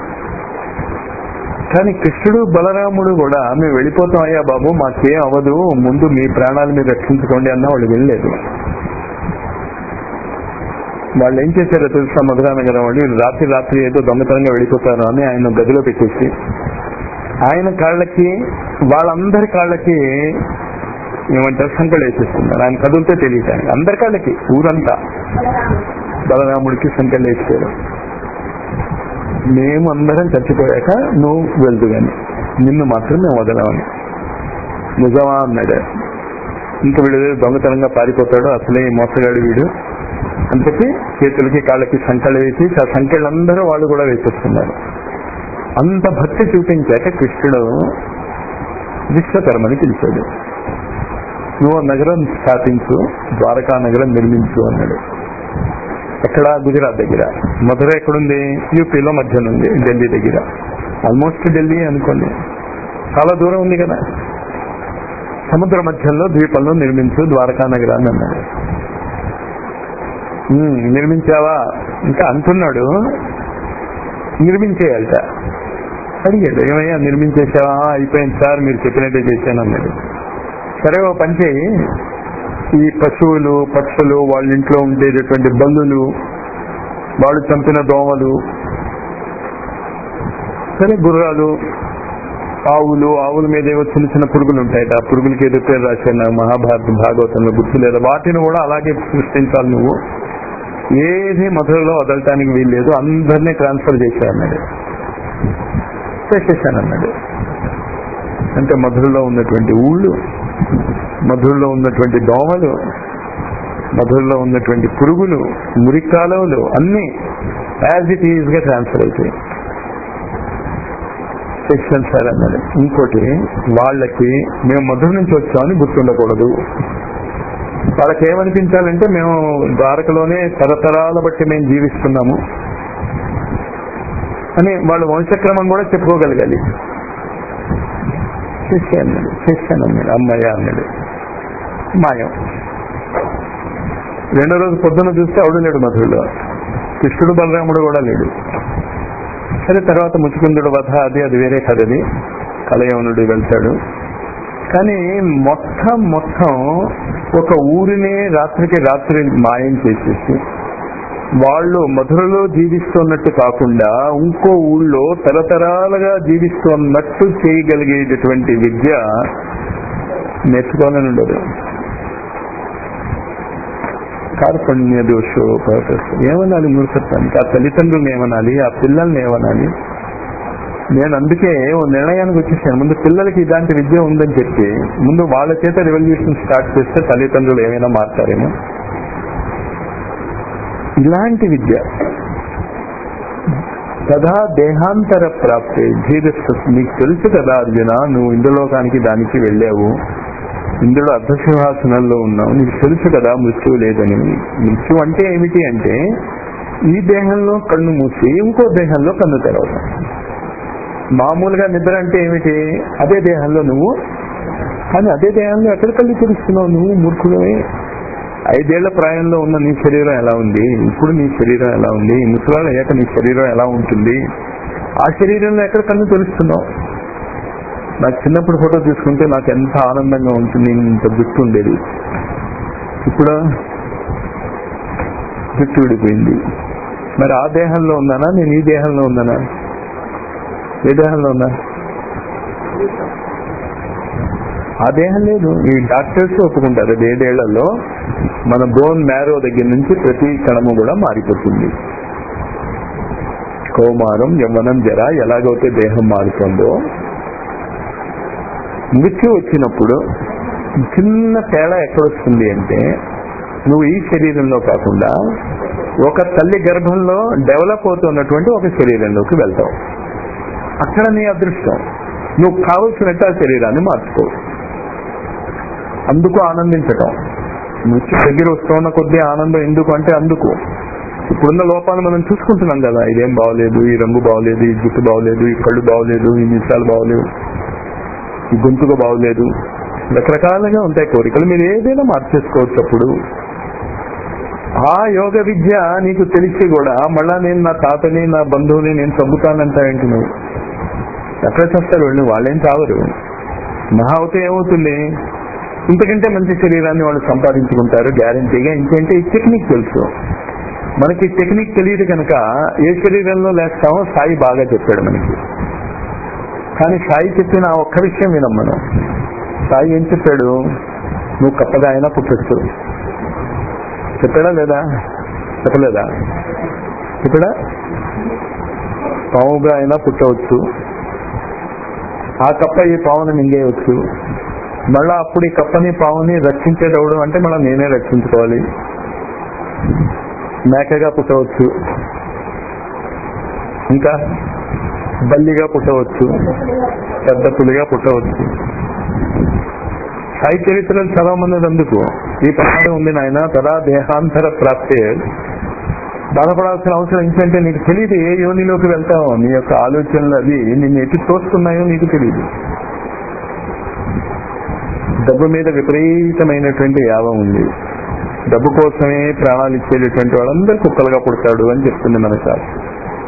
కానీ కృష్ణుడు బలరాముడు కూడా మేము వెళ్ళిపోతాం అయ్యా బాబు మాకేం అవ్వదు ముందు మీ ప్రాణాలు మీరు రక్షించుకోండి అన్న వాళ్ళు వెళ్ళలేదు వాళ్ళు ఏం చేశారో తెలుసా మధురానగరం వాళ్ళు వీళ్ళు రాత్రి రాత్రి ఏదో దొంగతనంగా వెళ్ళిపోతారు అని ఆయన గదిలో పెట్టేసి ఆయన కాళ్ళకి వాళ్ళందరి కాళ్ళకి ఏమంటారు సంకలు వేసేస్తున్నారు ఆయన కదులుతో తెలియటానికి అందరి కాళ్ళకి ఊరంతా బలరాముడికి సంకలు వేసారు మేము అందరం చచ్చిపోయాక నువ్వు వెళ్తు గాని నిన్ను మాత్రం మేము వదలమని నిజమా అన్నాడు ఇంకా వీడు దొంగతనంగా పారిపోతాడు అసలే మోసగాడు వీడు అని చెప్పి చేతులకి కాళ్ళకి సంకళ్ళు వేసి ఆ సంఖ్యలందరూ వాళ్ళు కూడా వేసేస్తున్నారు అంత భక్తి చూపించాక కృష్ణుడు విశ్వకర్మని పిలిచాడు నువ్వు నగరం స్థాపించు ద్వారకా నగరం నిర్మించు అన్నాడు ఎక్కడ గుజరాత్ దగ్గర మధుర ఎక్కడుంది యూపీలో మధ్యన ఉంది ఢిల్లీ దగ్గర ఆల్మోస్ట్ ఢిల్లీ అనుకోండి చాలా దూరం ఉంది కదా సముద్ర మధ్యంలో ద్వీపంలో నిర్మించు ద్వారకా నగరాన్ని అన్నాడు "ఉమ్, నిర్మించావా ఇంకా అంటున్నాడు నిర్మించేయాలట అడిగాడు ఏమయ్యా నిర్మించేసావా "ఆ, అయిపోయింది సార్ మీరు చెప్పినట్టే చేశాను అన్నాడు సరే ఓ పని చేయి ఈ పశువులు పక్షులు వాళ్ళ ఇంట్లో ఉండేటటువంటి బల్లులు వాళ్ళు చంపిన దోమలు సరే గుర్రాలు ఆవులు ఆవుల మీద ఏవో చిన్న చిన్న పురుగులు ఉంటాయి ఆ పురుగులకి ఏదో పేరు రాశాను మహాభారత భాగవతంలో గుర్తు లేదా వాటిని కూడా అలాగే సృష్టించాలి నువ్వు ఏది మధురలో వదలటానికి వీల్లేదు అందరినీ ట్రాన్స్ఫర్ చేశానన్నాడు చేసేసానన్నాడు అంటే మధురలో ఉన్నటువంటి ఊళ్ళు మధురలో ఉన్నటువంటి దోమలు మధురలో ఉన్నటువంటి పురుగులు మురికాలువలు అన్ని యాజ్ ఇట్ ఈజ్ గా ట్రాన్స్ఫర్ అవుతాయి సెక్షన్ సార్ అన్నాడు ఇంకోటి వాళ్ళకి మేము మధుర నుంచి వచ్చామని గుర్తుండకూడదు వాళ్ళకి ఏమనిపించాలంటే మేము ద్వారకలోనే తరతరాల బట్టి మేము జీవిస్తున్నాము అని వాళ్ళ వంశక్రమం కూడా చెప్పుకోగలగాలి చేసే అన్నాడు చేశాను అన్నాడు అమ్మయ్య అన్నాడు మాయం రెండో రోజు పొద్దున్న చూస్తే అవడు లేడు మధురలో కృష్ణుడు బలరాముడు కూడా లేడు సరే తర్వాత ముచుకుందుడు వధ అది అది వేరే కథది కలయవనుడు వెళ్తాడు కానీ మొత్తం మొత్తం ఒక ఊరినే రాత్రికి రాత్రి మాయం చేసేసి వాళ్ళు మధురలో జీవిస్తున్నట్టు కాకుండా ఇంకో ఊళ్ళో తరతరాలుగా జీవిస్తున్నట్టు చేయగలిగేటటువంటి విద్య నేర్చుకోవాలని ఉండదు కార్పణ్య దోషోపరస్ ఏమనాలి మూర్ఖత్వానికి ఆ తల్లిదండ్రులను ఏమనాలి ఆ పిల్లల్ని ఏమనాలి నేను అందుకే ఓ నిర్ణయానికి వచ్చేసాను ముందు పిల్లలకి ఇలాంటి విద్య ఉందని చెప్పి ముందు వాళ్ళ చేత రెవల్యూషన్ స్టార్ట్ చేస్తే తల్లిదండ్రులు ఏమైనా మారుతారేమో ఇలాంటి విద్య తదా దేహాంతర ప్రాప్తే ధీరస్థ నీకు తెలుసు కదా అర్జున నువ్వు ఇంద్రలోకానికి దానికి వెళ్ళావు ఇంద్రుడు అర్ధసింహాసనంలో ఉన్నావు నీకు తెలుసు కదా మృత్యువు లేదని మృత్యు అంటే ఏమిటి అంటే ఈ దేహంలో కన్ను మూసి ఇంకో దేహంలో కన్ను తెరవడం మామూలుగా నిద్ర అంటే ఏమిటి అదే దేహంలో నువ్వు కానీ అదే దేహంలో ఎక్కడ కళ్ళు తెరుస్తున్నావు నువ్వు మూర్ఖుడమే ఐదేళ్ల ప్రాయంలో ఉన్న నీ శరీరం ఎలా ఉంది ఇప్పుడు నీ శరీరం ఎలా ఉంది ముసలాలు అయ్యాక నీ శరీరం ఎలా ఉంటుంది ఆ శరీరంలో ఎక్కడ కన్ను తెలుస్తున్నావు నాకు చిన్నప్పుడు ఫోటో తీసుకుంటే నాకు ఎంత ఆనందంగా ఉంటుంది ఇంత జుట్టు ఉండేది ఇప్పుడు జుట్టు విడిపోయింది మరి ఆ దేహంలో ఉన్నానా నేను ఈ దేహంలో ఉన్నానా ఏ దేహంలో ఉన్నా ఆ దేహం లేదు ఈ డాక్టర్స్ ఒప్పుకుంటారు అది ఏడేళ్లలో మన బోన్ మ్యారో దగ్గర నుంచి ప్రతి కణము కూడా మారిపోతుంది కౌమారం యవ్వనం జర ఎలాగైతే దేహం మారుతుందో మృత్యు వచ్చినప్పుడు చిన్న తేడా ఎక్కడొస్తుంది అంటే నువ్వు ఈ శరీరంలో కాకుండా ఒక తల్లి గర్భంలో డెవలప్ అవుతున్నటువంటి ఒక శరీరంలోకి వెళ్తావు అక్కడ నీ అదృష్టం నువ్వు కావలసినట్టు ఆ శరీరాన్ని మార్చుకో అందుకు ఆనందించటం మృత్యు దగ్గర వస్తున్న కొద్దీ ఆనందం ఎందుకు అంటే అందుకు ఇప్పుడున్న లోపాలు మనం చూసుకుంటున్నాం కదా ఇదేం బాగోలేదు ఈ రంగు బాగోలేదు ఈ జుట్టు బాగోలేదు ఈ కళ్ళు బాగోలేదు ఈ నిమిషాలు బాగోలేవు ఈ గొంతుగా బాగోలేదు రకరకాలుగా ఉంటాయి కోరికలు మీరు ఏదైనా మార్చేసుకోవచ్చు అప్పుడు ఆ యోగ విద్య నీకు తెలిసి కూడా మళ్ళా నేను నా తాతని నా బంధువుని నేను చంపుతానంటావేంటి నువ్వు ఎక్కడ చేస్తారు వాళ్ళు వాళ్ళేం చావరు మహా అవుతే ఏమవుతుంది ఇంతకంటే మంచి శరీరాన్ని వాళ్ళు సంపాదించుకుంటారు గ్యారంటీగా ఇంకంటే ఈ టెక్నిక్ తెలుసు మనకి టెక్నిక్ తెలియదు కనుక ఏ శరీరంలో లేస్తామో సాయి బాగా చెప్పాడు మనకి కానీ సాయి చెప్పిన ఆ ఒక్క విషయం వినం మనం సాయి ఏం చెప్పాడు నువ్వు కప్పగా అయినా పుట్టచ్చు చెప్పాడా లేదా చెప్పలేదా చెప్పాడా పావుగా అయినా పుట్టవచ్చు ఆ కప్ప ఈ పావుని మింగేయవచ్చు మళ్ళా అప్పుడు ఈ కప్పని పావుని రక్షించేటప్పుడు అంటే మళ్ళీ నేనే రక్షించుకోవాలి మేకగా పుట్టవచ్చు ఇంకా బల్లిగా పుట్టవచ్చు పెద్ద పులిగా పుట్టవచ్చు సాయి చరిత్రలు చదవమన్నది అందుకు ఈ ప్రమాదం ఉంది నాయన తదా దేహాంతర ప్రాప్తే బాధపడాల్సిన అవసరం ఏంటంటే నీకు తెలియదు ఏ యోనిలోకి వెళ్తావో నీ యొక్క ఆలోచనలు అవి నిన్ను ఎటు తోస్తున్నాయో నీకు తెలియదు డబ్బు మీద విపరీతమైనటువంటి యావం ఉంది డబ్బు కోసమే ప్రాణాలు ఇచ్చేటటువంటి వాళ్ళందరూ కుక్కలుగా పుడతాడు అని చెప్తుంది మన శాస్త్రం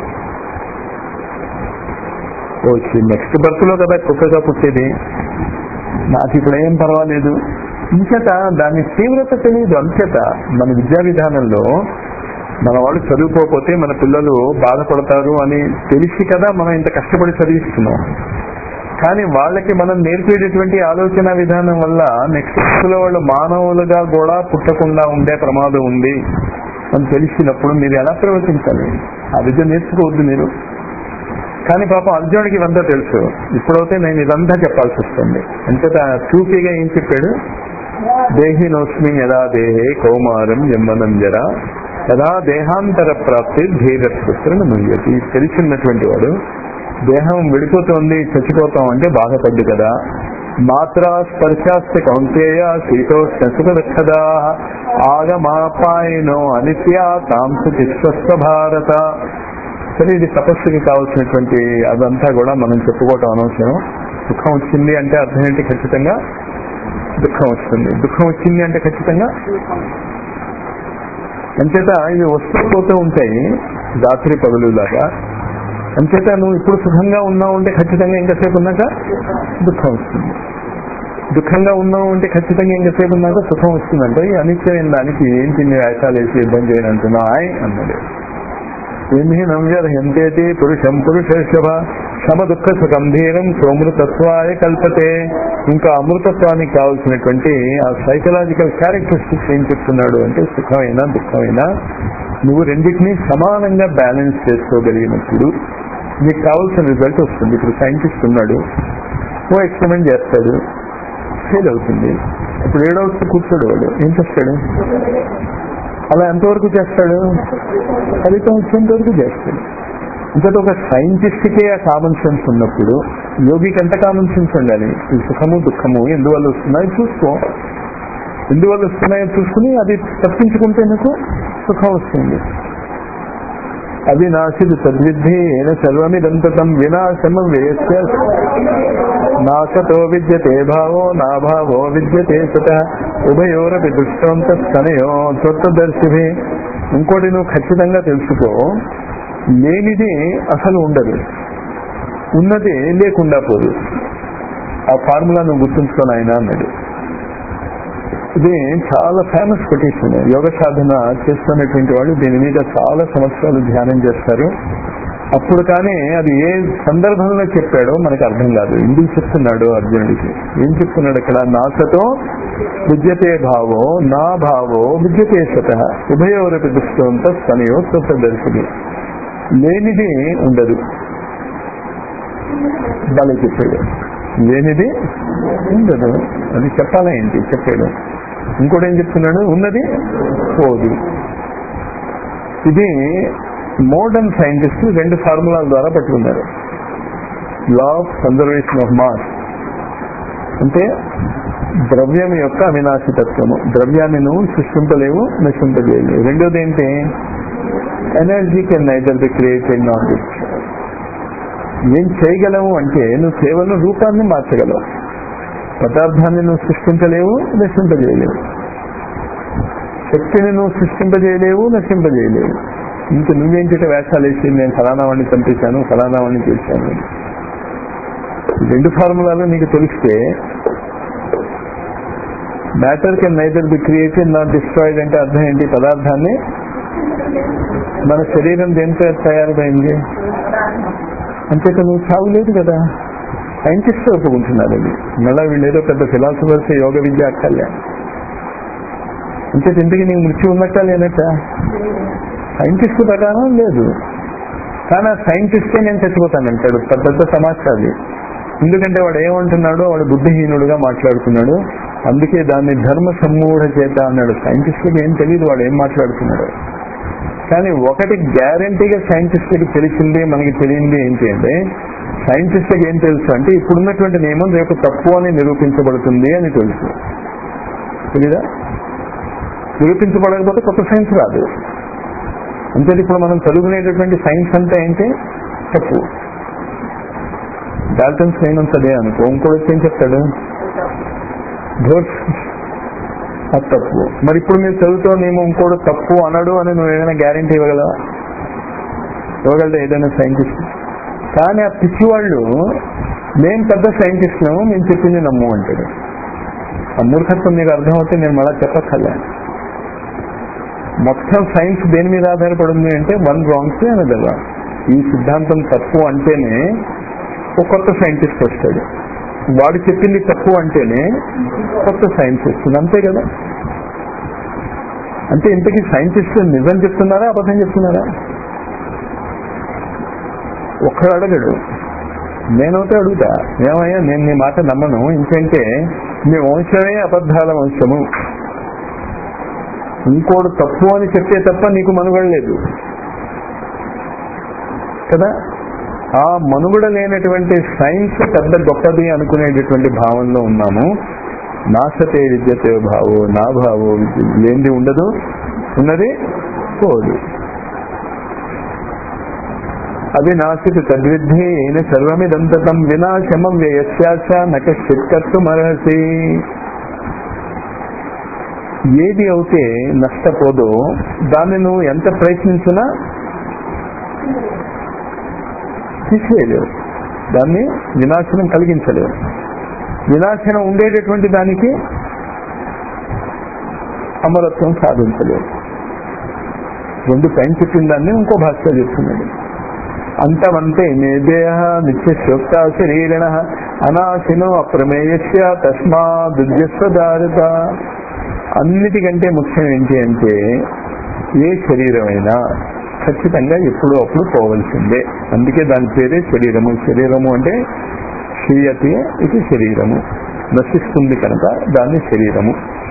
ఓ నెక్స్ట్ బర్త్ లో కదా కుక్కగా పుట్టేది నాకు ఇప్పుడు ఏం పర్వాలేదు ఇంచేత దాని తీవ్రత తెలియదు అంచేత మన విద్యా విధానంలో మన వాళ్ళు చదువుకోకపోతే మన పిల్లలు బాధపడతారు అని తెలిసి కదా మనం ఇంత కష్టపడి చదివిస్తున్నాం కానీ వాళ్ళకి మనం నేర్పేటటువంటి ఆలోచన విధానం వల్ల నెక్స్ట్ లో వాళ్ళు మానవులుగా కూడా పుట్టకుండా ఉండే ప్రమాదం ఉంది అని తెలిసినప్పుడు మీరు ఎలా ప్రవర్తించాలి ఆ విద్య నేర్చుకోవద్దు మీరు కానీ పాపం అర్జునుడికి ఇవంతా తెలుసు ఇప్పుడైతే నేను ఇదంతా చెప్పాల్సి వస్తుంది అంచేత చూపిగా ఏం చెప్పాడు దేహినోస్మి యదా దేహే కౌమారం యమ్మనం జర యదా దేహాంతర ప్రాప్తి ధీరస్పుత్రను ముయ్యతి తెలిసినటువంటి వాడు దేహం విడిపోతుంది చచ్చిపోతాం అంటే బాధపడ్డు కదా మాత్రా స్పర్శాస్తి కౌంతేయ శీతోష్ణసుఖదా ఆగమాపాయనో అనిత్య తాంసు చిస్వస్వ భారత సరే ఇది తపస్సుకి కావాల్సినటువంటి అదంతా కూడా మనం చెప్పుకోవటం అనవసరం దుఃఖం వచ్చింది అంటే అర్థం ఏంటి ఖచ్చితంగా దుఃఖం వస్తుంది దుఃఖం వచ్చింది అంటే ఖచ్చితంగా అంచేత ఇవి వస్తూ పోతూ ఉంటాయి రాత్రి పగలులాగా అంచేత నువ్వు ఇప్పుడు సుఖంగా ఉన్నావు అంటే ఖచ్చితంగా ఎంతసేపు ఉన్నాక దుఃఖం వస్తుంది దుఃఖంగా ఉన్నావు అంటే ఖచ్చితంగా ఎంతసేపు ఉన్నాక సుఖం వస్తుందంటే ఈ అనిత్యమైన దానికి ఏంటి నీ వేషాలు వేసి యుద్ధం చేయను అంటున్నావు ఆయ్ అన్నాడు ఏమి నమ్యర్హంతేతి పురుషం పురుషర్షభ సమ దుఃఖ సుగంభీరం సోమృతత్వాయ కల్పతే ఇంకా అమృతత్వానికి కావాల్సినటువంటి ఆ సైకలాజికల్ క్యారెక్టరిస్టిక్స్ ఏం చెప్తున్నాడు అంటే సుఖమైనా దుఃఖమైనా నువ్వు రెండింటినీ సమానంగా బ్యాలెన్స్ చేసుకోగలిగినప్పుడు నీకు కావాల్సిన రిజల్ట్ వస్తుంది ఇప్పుడు సైంటిస్ట్ ఉన్నాడు ఓ ఎక్స్పెరిమెంట్ చేస్తాడు ఫెయిల్ అవుతుంది ఇప్పుడు ఏడవస్తూ కూర్చోడు వాడు ఏం చేస్తాడు అలా ఎంతవరకు చేస్తాడు ఫలితం వచ్చేంత వరకు చేస్తాడు ఇంతట ఒక సైంటిస్ట్కే ఆ కామన్ సెన్స్ ఉన్నప్పుడు యోగికి ఎంత కామన్ సెన్స్ ఉండాలి ఈ సుఖము దుఃఖము ఎందువల్ల వస్తున్నాయో చూసుకో ఎందువల్ల వస్తున్నాయో చూసుకుని అది తప్పించుకుంటే నీకు సుఖం వస్తుంది అవినాశిది తద్విద్ధి ఏన సర్వమిదంతం వినాశమ వేస్య నాశతో విద్యతే భావో నా భావో విద్యతే సత ఉభయోరపి దృష్టవంత స్తనయో త్వత్తదర్శిభి ఇంకోటి నువ్వు ఖచ్చితంగా తెలుసుకో లేనిది అసలు ఉండదు ఉన్నది లేకుండా పోదు ఆ ఫార్ములా నువ్వు గుర్తుంచుకొని ఆయన అన్నాడు ఇది చాలా ఫేమస్ కొటేషన్ యోగ సాధన చేస్తున్నటువంటి వాళ్ళు దీని మీద చాలా సంవత్సరాలు ధ్యానం చేస్తారు అప్పుడు కానీ అది ఏ సందర్భంలో చెప్పాడో మనకు అర్థం కాదు ఎందుకు చెప్తున్నాడు అర్జునుడికి ఏం చెప్తున్నాడు ఇక్కడ నాసతో విద్యతే భావో నా భావో విద్యతే సత ఉభయోరపి దృష్టంత స్తనయో దర్శిని లేనిది ఉండదు బాగా చెప్పాడు లేనిది ఉండదు అది చెప్పాలా ఏంటి చెప్పాడు ఇంకోటి ఏం చెప్తున్నాడు ఉన్నది పోదు ఇది మోడర్న్ సైంటిస్ట్ రెండు ఫార్ములాల ద్వారా పట్టుకున్నారు law of conservation of mass అంటే ద్రవ్యం యొక్క అవినాశితత్వము ద్రవ్యాన్ని నువ్వు సృష్టింపలేవు నశింపలేవు రెండోది ఏంటి energy can neither be created not ఏం చేయగలవు అంటే నువ్వు కేవలం రూపాన్ని మార్చగలవు పదార్థాన్ని నువ్వు సృష్టించలేవు నశింపజేయలేవు శక్తిని నువ్వు సృష్టింపజేయలేవు నశింపజేయలేవు ఇంక నువ్వేంటి వేషాలు వేసి నేను ఫలానా వాడిని చంపేశాను ఫలానా వాడిని చేశాను ఈ రెండు ఫార్ములాలు నీకు తెలిస్తే matter can neither be created not destroyed అంటే అర్థం ఏంటి పదార్థాన్ని మన శరీరం దేంతో తయారైంది అంతేకా నువ్వు చావు లేదు కదా సైంటిస్ట్ ఒప్పుకుంటున్నారు అది మళ్ళా వీళ్ళు ఏదో పెద్ద ఫిలాసఫర్స్ యోగ విద్య అక్కర్లే అంటే ఇంటికి నీకు మృత్యు ఉన్నట్ట లేనట్ట సైంటిస్ట్ ప్రకారం లేదు కానీ ఆ సైంటిస్టే నేను చచ్చిపోతానంటాడు పెద్ద పెద్ద సమాచారాలు ఎందుకంటే వాడు ఏమంటున్నాడో వాడు బుద్ధిహీనుడుగా మాట్లాడుతున్నాడు అందుకే దాన్ని ధర్మ సమ్మూఢ చేత అన్నాడు సైంటిస్ట్కి ఏం తెలియదు వాడు ఏం మాట్లాడుతున్నాడు కానీ ఒకటి గ్యారంటీగా సైంటిస్ట్కి తెలిసింది మనకి తెలియంది ఏంటి అంటే సైంటిస్ట్కి ఏం తెలుసు అంటే ఇప్పుడున్నటువంటి నియమం రేపు తప్పు అని నిరూపించబడుతుంది అని తెలుసు తెలీదా నిరూపించబడకపోతే కొత్త సైన్స్ రాదు అంతే ఇప్పుడు మనం చదువుకునేటటువంటి సైన్స్ అంతా ఏంటి తప్పు డాల్టన్ సైన్స్ అదే అనుకో ఇంకోటి ఏం చెప్తాడు ఘోష్ అది తప్పు మరి ఇప్పుడు మీరు చదువుతో మేము ఇంకోటి తప్పు అనడు అని నువ్వు ఏదైనా గ్యారంటీ ఇవ్వగలవా ఇవ్వగలదా ఏదైనా సైంటిస్ట్ కానీ ఆ పిచ్చి వాళ్ళు మేము పెద్ద సైంటిస్ట్ మేము చెప్పింది నమ్ము అంటాడు ఆ మూర్ఖత్వం మీకు అర్థమవుతే నేను మళ్ళా చెప్పక్కర్లే మొత్తం సైన్స్ దేని మీద ఆధారపడింది అంటే వన్ రాంగ్స్ అనదర్ రాంగ్ ఈ సిద్ధాంతం తప్పు అంటేనే ఒక కొత్త సైంటిస్ట్ వస్తాడు వాడు చెప్పింది తప్పు అంటేనే కొత్త సైన్స్ వస్తుంది అంతే కదా అంటే ఇంతకీ సైంటిస్ట్ నిజం చెప్తున్నారా అబద్ధం చెప్తున్నారా ఒక్కడు అడగడు నేనైతే అడుగుతా ఏమయ్యా నేను నీ మాట నమ్మను ఇంకంటే మీ వంశమే అబద్ధాల వంశము ఇంకోడు తప్పు అని చెప్తే తప్ప నీకు మనుగడ లేదు కదా ఆ మనుగడ లేనటువంటి సైన్స్ పెద్ద గొప్పది అనుకునేటటువంటి భావంలో ఉన్నాము నాశతే విద్యతే భావో నా భావో ఏంది ఉండదు ఉన్నది పోదు అవినాశిత తద్విద్ధి అయిన సర్వమిదంతతం వినాశమం వ్యయస్యాచ నకర్తుమర్హసి ఏది అయితే నష్టపోదో దాన్ని నువ్వు ఎంత ప్రయత్నించినా తీసేయలేవు దాన్ని వినాశనం కలిగించలేవు వినాశనం ఉండేటటువంటి దానికి అమరత్వం సాధించలేవు రెండు పైన చెప్పిన దాన్ని ఇంకో భాషలో చెప్తున్నాడు అంతమంతే మేదేయ నిత్య శోక్త శరీరిణ అనాశినో అప్రమేయస్య తస్మాదుద్యస్వదారిత అన్నిటికంటే ముఖ్యం ఏంటి అంటే ఏ శరీరమైనా ఖచ్చితంగా ఎప్పుడో అప్పుడు పోవలసిందే అందుకే దాని పేరే శరీరము శరీరము అంటే క్షీయతే ఇది శరీరము నశిస్తుంది కనుక దాన్ని శరీరము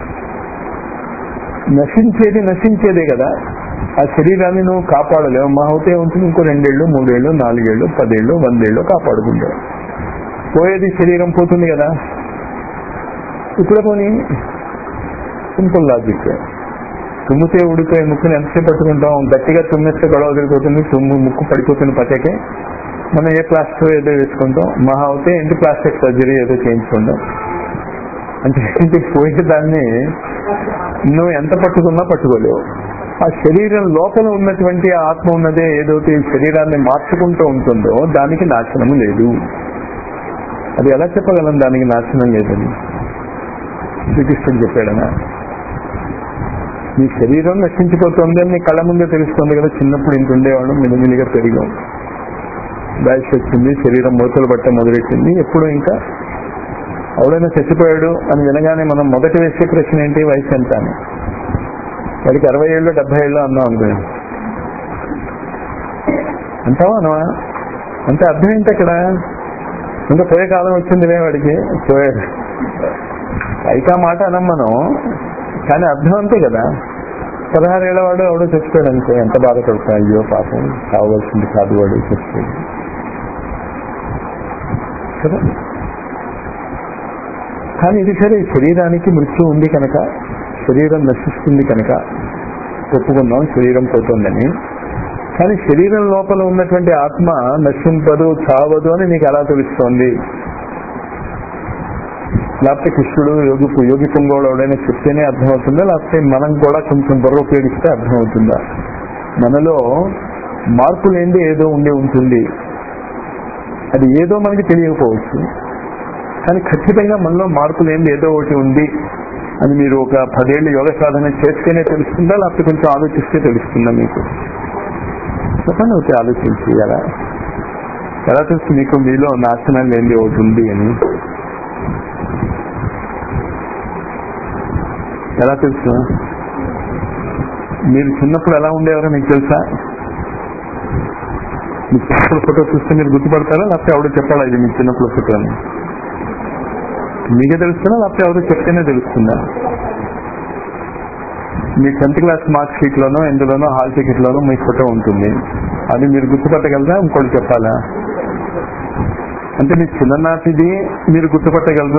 నశించేది నశించేదే కదా ఆ శరీరాన్ని నువ్వు కాపాడలేవు మా అవుతే ఉంటుంది ఇంకో రెండేళ్ళు మూడేళ్ళు నాలుగేళ్ళు పదేళ్ళు వందేళ్ళు కాపాడుకుంటావు పోయేది శరీరం పోతుంది కదా ఇప్పుడు పోనీ సింపుల్ లాజిక్ తుమ్మితే ఊడిపోయే ముక్కుని ఎంతసేపు పట్టుకుంటాం గట్టిగా తుమ్మిస్తే గొడవ వదిలిపోతుంది తుమ్ము ముక్కు పడిపోతుంది పచ్చకే మనం ఏ ప్లాస్టర్ ఏదో వేసుకుంటాం మహా అవుతే ఇంటి ప్లాస్టిక్ సర్జరీ ఏదో చేయించుకుంటాం అంటే ఏంటి పోయే దాన్ని నువ్వు ఎంత పట్టుకున్నా పట్టుకోలేవు ఆ శరీరం లోపల ఉన్నటువంటి ఆ ఆత్మ ఉన్నదే ఏదైతే ఈ శరీరాన్ని మార్చుకుంటూ ఉంటుందో దానికి నాశనం లేదు అది ఎలా చెప్పగలం దానికి నాశనం లేదని శ్రీకృష్ణుడు చెప్పాడనా నీ శరీరం నశించిపోతుంది అని నీ కళ్ళ ముందే తెలుస్తుంది కదా చిన్నప్పుడు ఇంత ఉండేవాడు మిలిమిలిగా పెరిగాం వయసు వచ్చింది శరీరం మూతలు పట్ట మొదలెట్టింది ఎప్పుడు ఇంకా ఎవడైనా చచ్చిపోయాడు అని వినగానే మనం మొదటి వేసే ప్రశ్న ఏంటి వయసు ఎంత అని వాడికి అరవై ఏళ్ళు డెబ్బై ఏళ్ళు అన్నాం అనుకోండి అంటావా అనవా అంటే అర్థం ఏంటి అక్కడ ఇంకా పోయే కాలం వచ్చిందిలే వాడికి పోయాడు పైకా మాట అనం మనం కానీ అర్థం అంతే కదా పదహారేళ్ల వాడు ఎవడో చచ్చిపోయాడు అనుకో ఎంత బాధపడతా అయ్యో పాపం కావాల్సింది కాదు వాడు చచ్చిపోయాడు కదా కానీ ఇది సరే శరీరానికి మృత్యు ఉంది కనుక శరీరం నశిస్తుంది కనుక ఒప్పుకుందాం శరీరం పోతుందని కానీ శరీరం లోపల ఉన్నటువంటి ఆత్మ నశింపదు చావదు అని నీకు ఎలా తెలుస్తోంది లేకపోతే కృష్ణుడు యోగి యోగి పుంగోడు ఎవడైనా చెప్తేనే అర్థమవుతుందా లేకపోతే మనం కూడా కొంచెం బుర్ర ఉపయోగిస్తే అర్థమవుతుందా మనలో మార్పు లేనిది ఏదో ఉండి ఉంటుంది అది ఏదో మనకి తెలియకపోవచ్చు కానీ ఖచ్చితంగా మనలో మార్పు లేనిది ఏదో ఒకటి ఉంది అని మీరు ఒక పదేళ్ళు యోగ సాధన చేస్తేనే తెలుస్తుందా లేకపోతే కొంచెం ఆలోచిస్తే తెలుస్తుందా మీకు చెప్పండి ఒకటి ఆలోచించి ఎలా ఎలా తెలుసు మీకు మీలో నాశనం లేనిది ఒకటి ఉంది అని ఎలా తెలుసు మీరు చిన్నప్పుడు ఎలా ఉండేవారో మీకు తెలుసా మీ చిన్నప్పుడు ఫోటో చూస్తే మీరు గుర్తుపడతారా లేకపోతే ఎవడో చెప్పాలా ఇది మీ చిన్నప్పుడు ఫోటో అని మీకే తెలుస్తుందా లేకపోతే ఎవరో చెప్తేనే తెలుస్తుందా మీ టెన్త్ క్లాస్ మార్క్ షీట్ లోనో ఎందులోనో హాల్ టికెట్ లోనో మీ ఫోటో ఉంటుంది అది మీరు గుర్తుపట్టగలరా ఇంకోటి చెప్పాలా అంటే మీ చిన్ననాటిది మీరు గుర్తుపట్టగలరు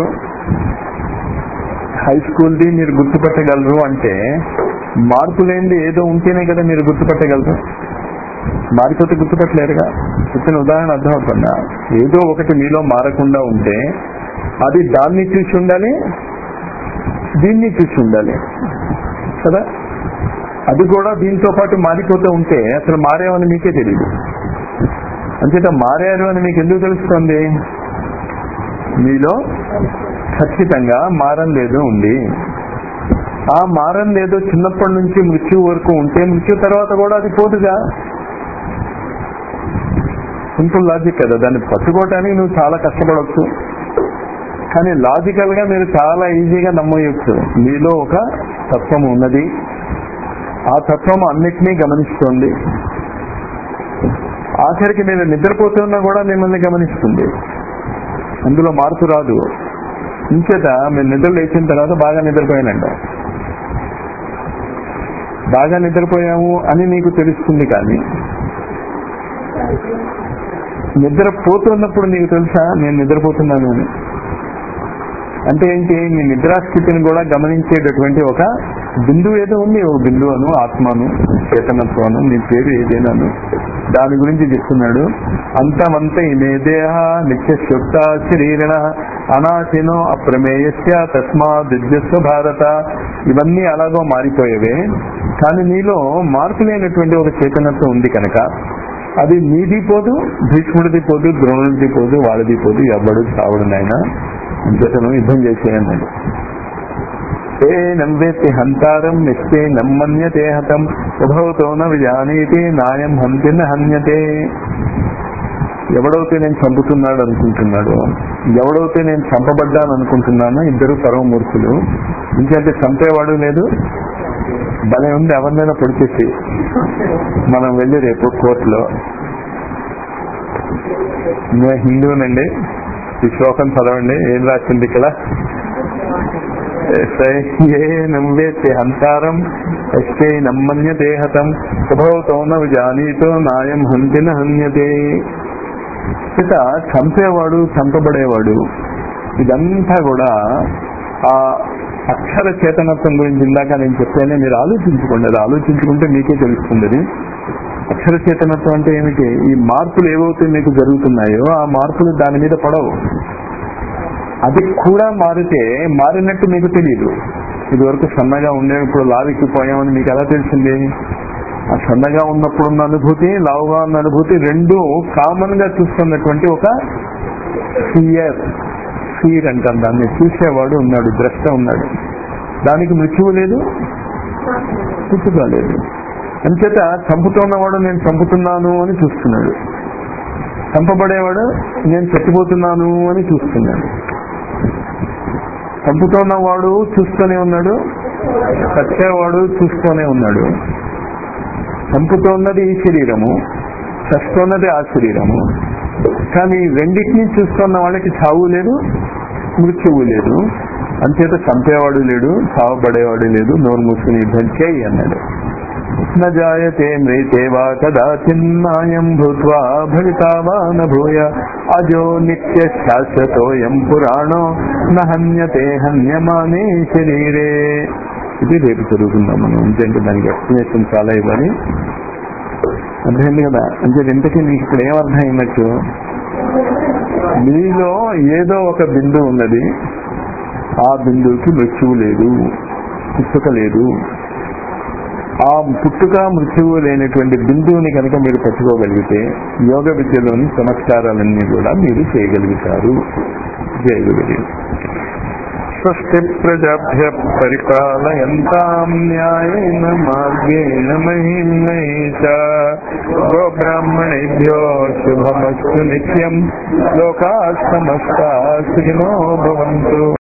హై స్కూల్ది మీరు గుర్తుపట్టగలరు అంటే మార్పు లేనిది ఏదో ఉంటేనే కదా మీరు గుర్తుపట్టగలరు మారిపోతే గుర్తుపట్టలేరుగా చెప్పిన ఉదాహరణ అర్థమవుతుందా ఏదో ఒకటి మీలో మారకుండా ఉంటే అది దాన్ని చూసి ఉండాలి దీన్ని చూసి ఉండాలి కదా అది కూడా దీంతో పాటు మారిపోతూ ఉంటే అసలు మారేమని మీకే తెలియదు అంచేత మారారు అని మీకు ఎందుకు తెలుస్తుంది మీలో ఖచ్చితంగా మారం లేదు ఉంది ఆ మారం లేదో చిన్నప్పటి నుంచి మృత్యు వరకు ఉంటే మృత్యు తర్వాత కూడా అది పోదుగా సింపుల్ లాజిక్ కదా దాన్ని పట్టుకోవటానికి నువ్వు చాలా కష్టపడవచ్చు కానీ లాజికల్ గా మీరు చాలా ఈజీగా నమ్మవచ్చు మీలో ఒక తత్వం ఉన్నది ఆ తత్వం అన్నిటినీ గమనిస్తోంది ఆఖరికి మీరు నిద్రపోతున్నా కూడా మిమ్మల్ని గమనిస్తుంది అందులో మార్పు రాదు ఇంచేత మీరు నిద్ర లేచిన తర్వాత బాగా నిద్రపోయానంట బాగా నిద్రపోయాము అని నీకు తెలుస్తుంది కానీ నిద్రపోతున్నప్పుడు నీకు తెలుసా నేను నిద్రపోతున్నాను అని అంటే ఏంటి నీ నిద్రాస్థితిని కూడా గమనించేటటువంటి ఒక బిందువు ఏదో ఉంది ఒక బిందువు అను ఆత్మను చేతనత్వను నీ పేరు ఏదేనాను దాని గురించి చెప్తున్నాడు అంతమంత ఇమే దేహ నిత్య శుక్త శరీరణ అనాశినో అప్రమేయస్య తస్మా దిద్యస్వ భారత ఇవన్నీ అలాగో మారిపోయేవే కానీ నీలో మార్పు లేనటువంటి ఒక చేతనత్వం ఉంది కనుక అది నీది పోదు భీష్ముడిది పోదు ద్రోణుడిది పోదు వాళ్ళది పోదు ఎవడు చావడు నాయన అంతటను యుద్ధం చేసేయన్నాడు ఏ నవ్వేతి హంతారం నిస్తే నమ్మన్యతే హతం ఉభవతో న విజానీతి నాయం హంతిన హన్యతే ఎవడైతే నేను చంపుతున్నాడు అనుకుంటున్నాడు ఎవడైతే నేను చంపబడ్డాను అనుకుంటున్నానో ఇద్దరు పరమమూర్తులు ఇంకంటే చంపేవాడు లేదు భలే ఉంది ఎవరినైనా పొడిచేసి మనం వెళ్ళి రేపు కోర్టులో నేను హిందువునండి ఈ శ్లోకం చదవండి ఏం రాసింది ఇక్కడ ఏ నవ్వేతే హంతారం ఎస్తే నమ్మన్య దేహతం ఉభవతో విజానీతో నాయం హంతిన హన్యతే ఇక చంపేవాడు చంపబడేవాడు ఇదంతా కూడా ఆ అక్షర చేతనత్వం గురించి ఇందాక నేను చెప్పానే మీరు ఆలోచించుకోండి అది ఆలోచించుకుంటే మీకే తెలుస్తుంది అది. అక్షర చేతనత్వం అంటే ఏమిటి ఈ మార్పులు ఏవైతే మీకు జరుగుతున్నాయో ఆ మార్పులు దాని మీద పడవు అది కూడా మారితే మారినట్టు మీకు తెలియదు ఇది వరకు సన్నగా ఉండే ఇప్పుడు లావెక్కిపోయామని మీకు ఎలా తెలిసింది ఆ సన్నగా ఉన్నప్పుడు ఉన్న అనుభూతి లావుగా ఉన్న అనుభూతి రెండు కామన్ గా చూస్తున్నటువంటి ఒక ఫియర్ ఫీర్ అంటాం దాన్ని చూసేవాడు ఉన్నాడు ద్రష్ట ఉన్నాడు దానికి మృత్యువు లేదు పుట్టుక లేదు అంచేత చంపుతున్నవాడు నేను చంపుతున్నాను అని చూస్తున్నాడు చంపబడేవాడు నేను చచ్చిపోతున్నాను అని చూస్తున్నాడు చంపుతున్నవాడు చూస్తూనే ఉన్నాడు చచ్చేవాడు చూస్తూనే ఉన్నాడు చంపుతున్నది ఈ శరీరము చస్తున్నది ఆ శరీరము కానీ రెండింటినీ చూస్తున్న వాళ్ళకి చావు లేదు మృత్యువు లేదు అంచేత చంపేవాడు లేడు చావబడేవాడు లేదు నోరు మూసుకుని యుద్ధం చేయి అన్నాడు నజాయతే మ్రేతే వా కదాచిన్నాయం భూత్వా భవితా వా న భూయ అజో నిత్య శాశ్వతోయం పురాణో నహన్యతే హన్యమానే శరీరే ఇది రేపు చదువుకుందాం మనం ఎందుకంటే దానికి ఎక్స్ప్లెనేషన్ చాలా ఇవ్వాలి అర్థమైంది కదా అంటే ఇంతకీ మీకు ఇక్కడ ఏమర్థం అయినట్టు మీలో ఏదో ఒక బిందువు ఉన్నది ఆ బిందువుకి మృత్యువు లేదు పుట్టుక లేదు ఆ పుట్టుక మృత్యువు లేనటువంటి బిందువుని కనుక మీరు పట్టుకోగలిగితే యోగ విద్యలోని చమత్కారాలన్నీ కూడా మీరు చేయగలుగుతారు జయగురు స్వస్తి ప్రజాభ్య పరిపాలయంతాం న్యాయేన మార్గేణ మహిమహేష గోబ్రాహ్మణేభ్యో శుభమస్తు నిత్యం లోకా సమస్త సుఖినో భవంతు